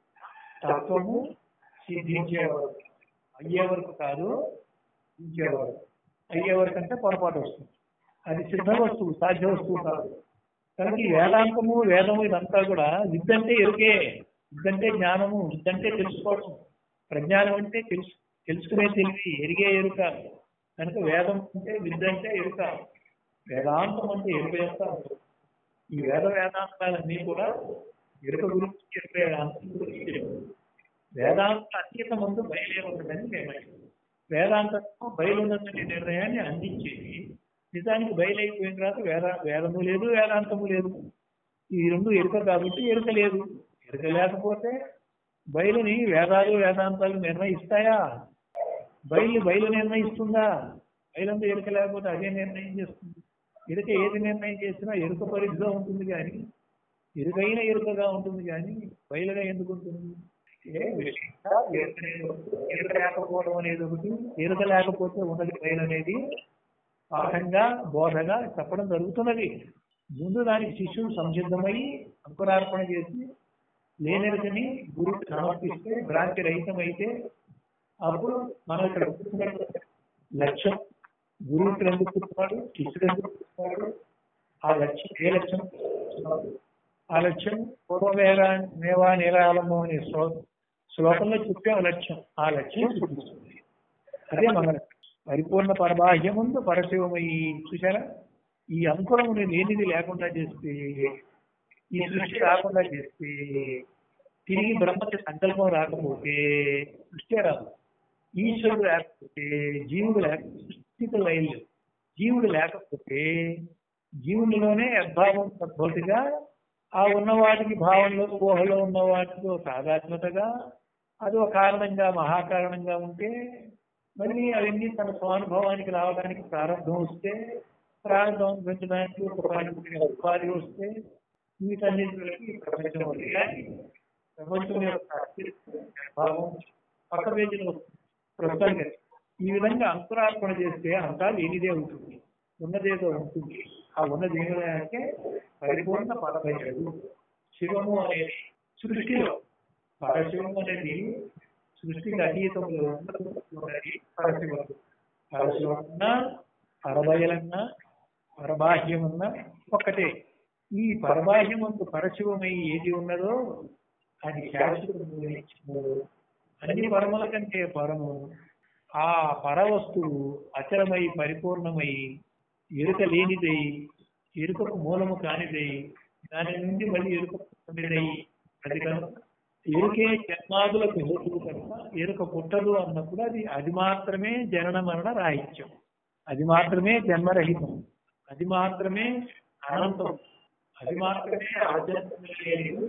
తత్వము సిద్ధించే వరకు అయ్యే వరకు కాదు సిద్ధించే వరకు అయ్యే వరకు అంటే పొరపాటు వస్తుంది అది సిద్ధ వస్తువు సాధ్య వస్తువు కాదు కనుక ఈ వేదాంతము వేదము ఇదంతా కూడా విద్దంటే ఎరుకే విద్దంటే జ్ఞానము విద్దంటే తెలుసుకోవడం ప్రజ్ఞానం అంటే తెలుసు తెలుసుకునే తెలివి ఎరిగే ఎరుక కనుక వేదం అంటే విద్య అంటే ఎరుక వేదాంతం అంటే ఎరుక యొక్క అంశం. ఈ వేద వేదాంతాలన్నీ కూడా ఎరుక గురించి చెప్పే అంశం గురించి చెప్పు. వేదాంత అత్యంత ముందు బయలే ఉండదని నిర్ణయం వేదాంతంలో బయలున్నదని నిర్ణయాన్ని అందించేది నిజానికి బయలైపోయిన తర్వాత వేద వేదము లేదు వేదాంతము లేదు ఈ రెండు ఎరుక కాబట్టి ఎరుక లేదు ఎరుక లేకపోతే బయలుని వేదాలు వేదాంతాలు నిర్ణయిస్తాయా బయలు బయలు నిర్ణయిస్తుందా బయలంతా ఎరుక లేకపోతే అదే నిర్ణయం చేస్తుంది ఎరుక ఏది నిర్ణయం చేసినా ఎరుక పరిధిలో ఉంటుంది కానీ ఎరుకైన ఎరుకగా ఉంటుంది కానీ బయలుగా ఎందుకు ఉంటుంది ఏ విషయంగా ఎరుక అనేది- ఎరుక లేకపోవడం అనేది ఒకటి ఎరుక లేకపోతే ఉన్నది బయలు అనేది పాఠంగా బోధగా చెప్పడం జరుగుతున్నది ముందు దానికి శిష్యుడు సంసిద్ధమై అంకురార్పణ చేసి లేనెరుకని గురువు సమర్పిస్తే భ్రాంతి రహితమైతే అప్పుడు మనం ఇక్కడ కూర్చున్నటువంటి లక్ష్యం గురువు ఇక్కడ ఎందుకు కూర్చున్నాడు శిష్యుడు ఎందుకు కూర్చున్నాడు ఆ లక్ష్యం ఏ లక్ష్యం కూర్చున్నాడు? ఆ లక్ష్యం పూర్వమేరా నేవా నేరాలము అనే శ్లో శ్లోకంలో చెప్పాం లక్ష్యం ఆ లక్ష్యం చూపిస్తుంది అదే మంగళం పరిపూర్ణ పరబాహ్యముందు పరశివమయి చూసారా ఈ అంకురముని లేనిది లేకుండా చేస్తే ఈ సృష్టి రాకుండా చేస్తే తిరిగి బ్రహ్మకి సంకల్పం రాకపోతే సృష్టి రాదు ఈశ్వరుడు లేకపోతే జీవుడు లేకపోతే సృష్టితో లైన్ జీవుడు లేకపోతే జీవునిలోనే అద్భావం తద్భుతిగా ఆ ఉన్న వాటికి భావంలో ఊహలో ఉన్న వాటితో సాధాత్మతగా అది ఒక కారణంగా మహాకారణంగా ఉంటే మళ్ళీ అవన్నీ తన స్వానుభవానికి రావడానికి ప్రారంభం వస్తే ప్రారంభం పెంచడానికి ఒక ప్రారంభమైన ఉపాధి వస్తే వీటన్నింటికి ప్రపంచం ఉంది కానీ ప్రపంచం యొక్క భావం పక్క పేజీలో వస్తుంది ప్రస్తుతానికి ఈ విధంగా అంకురార్పణ చేస్తే అంతా లేనిదే ఉంటుంది ఉన్నదేదో ఉంటుంది ఆ ఉన్నది ఏమిటంటే పరిపూర్ణ పరమైనది శివము అనేది సృష్టిలో పరశివము అనేది సృష్టికి అతీతంలో ఉన్నది పరశివము పరశివమన్నా పరబయలన్నా పరబాహ్యమన్నా ఒక్కటే ఈ పరబాహ్యమందు పరశివమై ఏది ఉన్నదో అది శాశ్వతము అన్ని పరముల కంటే పరము ఆ పరవస్తువు అచలమై పరిపూర్ణమై ఎరుక లేనిదై ఎరుకకు మూలము కానిదై దాని నుండి మళ్ళీ ఎరుక పొందినై అది కనుక ఎరుకే జన్మాదులకు హేతువు కనుక ఎరుక పుట్టదు అన్నప్పుడు అది అది మాత్రమే జనన మరణ రాహిత్యం అది మాత్రమే జన్మరహితం అది మాత్రమే అనంతం అది మాత్రమే ఆధ్యాత్మిక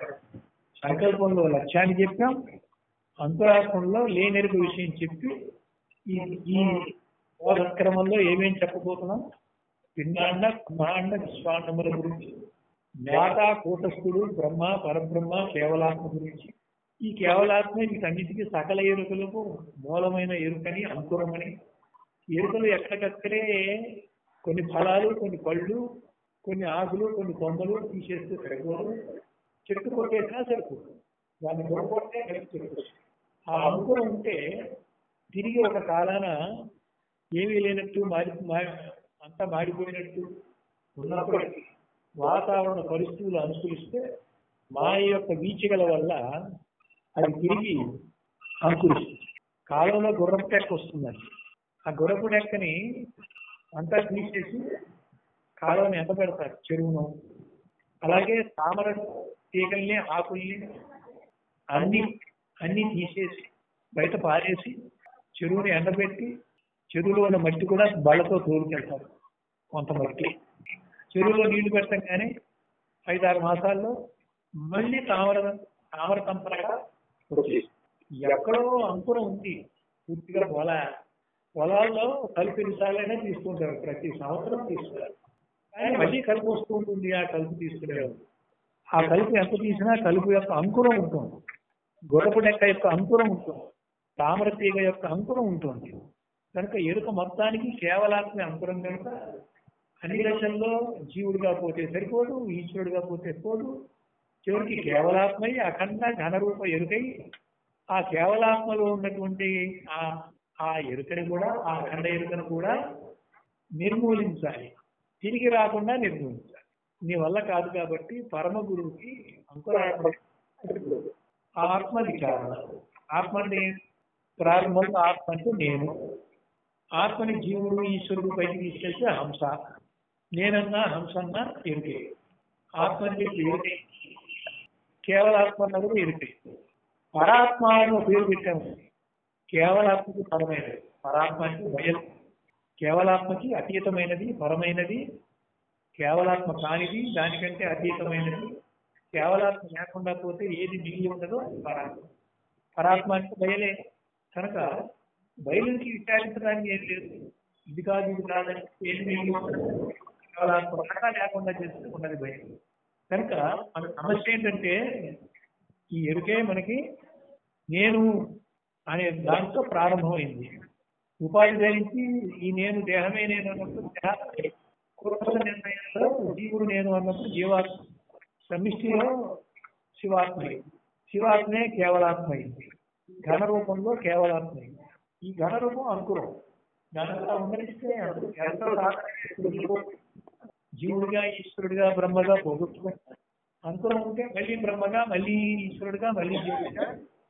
సంకల్పంలో లక్ష్యాన్ని చెప్పాం అంతరాత్మంలో లేనెరుక విషయం చెప్పి ఈ ఈ బోధక్రమంలో ఏమేం చెప్పబోతున్నాం పిండాండ బ్రహ్మాండ విశ్వాండముల గురించి జ్ఞాత కూటస్థుడు బ్రహ్మ పరబ్రహ్మ కేవలాత్మ గురించి ఈ కేవలాత్మ వీటన్నిటికీ సకల ఎరుకలకు మూలమైన ఎరుకని అంకురమని ఎరుకలు ఎక్కడికక్కడే కొన్ని ఫలాలు కొన్ని పళ్ళు కొన్ని ఆకులు కొన్ని కొమ్మలు తీసేస్తే సరిపోదు చెట్టు కొట్టేసినా సరిపోదు దాన్ని కొనుక్కుంటే చెట్టు ఆ అంకురం ఉంటే తిరిగి ఒక కాలాన ఏమీ లేనట్టు మారి మా- అంతా మాడిపోయినట్టు ఉన్నప్పటికీ వాతావరణ పరిస్థితులు అనుకూలిస్తే మాయ యొక్క వీచికల వల్ల అది తిరిగి అంకురిస్తుంది కాలంలో గుర్రపు టెక్క వస్తుందండి ఆ గుర్రపు టెక్కని అంతా తీసేసి కాలువని ఎంత పెడతారు చెరువును అలాగే తామర తీగల్ని ఆకుల్ని అన్ని అన్ని తీసేసి బయట పారేసి చెరువుని ఎండబెట్టి చెరువులో ఉన్న మట్టి కూడా బళ్ళతో తోలుకెళ్తారు కొంత మట్టి చెరువులో నీళ్లు పెట్టంగానే ఐదారు మాసాల్లో మళ్ళీ తామర తామర తంపరగా వచ్చేసి ఎక్కడో అంకురం ఉంది పూర్తిగా పొల పొలాల్లో కలుపు ఎన్నిసార్లైనా తీసుకుంటారు ప్రతి సంవత్సరం తీసుకుంటారు కానీ మళ్ళీ కలుపు వస్తూ ఉంటుంది ఆ కలుపు తీసుకునేవారు ఆ కలుపు ఎంత తీసినా కలుపు యొక్క అంకురం ఉంటుంది గొడప డెక్క యొక్క అంకురం ఉంటుంది తామర తీగ యొక్క అంకురం ఉంటుంది కనుక ఎరుక మొత్తానికి కేవలాత్మ అంకురం కనుక అన్ని దశల్లో జీవుడిగా పోతే సరిపోదు ఈశ్వరుడిగా పోతే పోదు చివరికి కేవలాత్మై అఖండ ఘనరూప ఎరుకై ఆ కేవలాత్మలో ఉన్నటువంటి ఆ ఆ ఎరుకని కూడా ఆ అఖండ ఎరుకను కూడా నిర్మూలించాలి తిరిగి రాకుండా నిర్మూలించాలి నీ వల్ల కాదు కాబట్టి పరమ గురువుకి అంకురాత్మ ఆత్మ విచారణ ఆత్మ అంటే ప్రారంభంలో ఆత్మ అంటే నేను ఆత్మని జీవుడు ఈశ్వరుడు పైకి తీసుకెళ్తే హంస నేనన్నా హంసన్నా ఎరుకే ఆత్మ అంటే ఎరుకే కేవలాత్మ అన్నది ఎరుకే పరాత్మ అని ఒక పేరు పెట్టాము కేవలాత్మకి పరమైనది పరాత్మ అంటే బయలు కేవలాత్మకి అతీతమైనది పరమైనది కేవలాత్మ కానిది దానికంటే అతీతమైనది కేవలాత్మ లేకుండా పోతే ఏది మిగిలి ఉండదో అది పరాత్మ పరాత్మ అంటే బయలే కనుక బయలుకి విచారించడానికి ఏం లేదు ఇది కాదు ఇది కాదని ఏది మిగిలి ఉండదు కేవలాత్మ కనుక లేకుండా చేస్తే ఉన్నది బయలు కనుక మన సమస్య ఏంటంటే ఈ ఎరుకే మనకి నేను అనే దాంతో ప్రారంభమైంది ఉపాధి ధరించి ఈ నేను దేహమే నేను అన్నప్పుడు దేహ కుటుంబ నిర్ణయంలో జీవుడు నేను అన్నప్పుడు జీవాత్మ సమిష్టిలో శివాత్మ అయింది. శివాత్మే కేవలాత్మ అయింది ఘన రూపంలో కేవలాత్మ అయింది ఈ ఘన రూపం అంకురం ఘనంగా ఉండనిస్తే అప్పుడు ఎంతో సాధన జీవుడిగా ఈశ్వరుడిగా బ్రహ్మగా పోగొట్టుకుంటా అంకురం ఉంటే మళ్ళీ బ్రహ్మగా మళ్ళీ ఈశ్వరుడిగా మళ్ళీ జీవుడిగా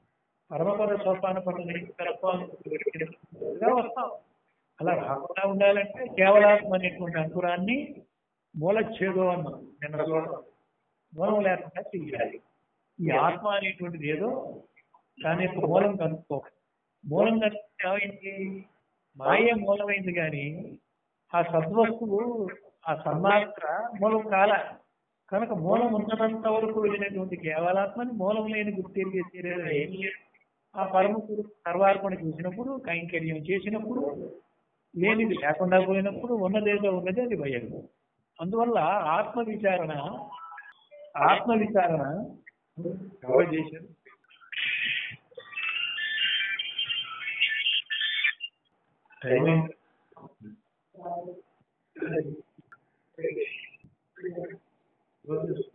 పరమపద సోపాన పనులు తత్వాలుగా వస్తాం అలా రాకుండా ఉండాలంటే కేవలాత్మ అనేటువంటి అంకురాన్ని మూలచ్ఛేదో అన్నాం నిన్న శ్లోకం. మూలం లేకుండా చెయ్యాలి ఈ ఆత్మ అనేటువంటిది ఏదో దాని యొక్క మూలం కనుక్కో మూలం కనుక్కుంటే ఏమైంది మాయ మూలమైంది కానీ ఆ సద్వస్తువు ఆ సన్మాత్ర మూలం కాల కనుక మూలం ఉన్నంత వరకు వెళ్ళినటువంటి కేవలాత్మని మూలం లేని గుర్తెరిగే శరీరం ఏం లేదు ఆ పరమపురు సర్వార్పణ చూసినప్పుడు కైంకర్యం చేసినప్పుడు లేనిది లేకుండా పోయినప్పుడు ఉన్నదేదో ఉన్నది అది భయం అందువల్ల ఆత్మ విచారణ ఆత్మ విచారణ ఎవరు చేశారు టైం అయింది. రోజు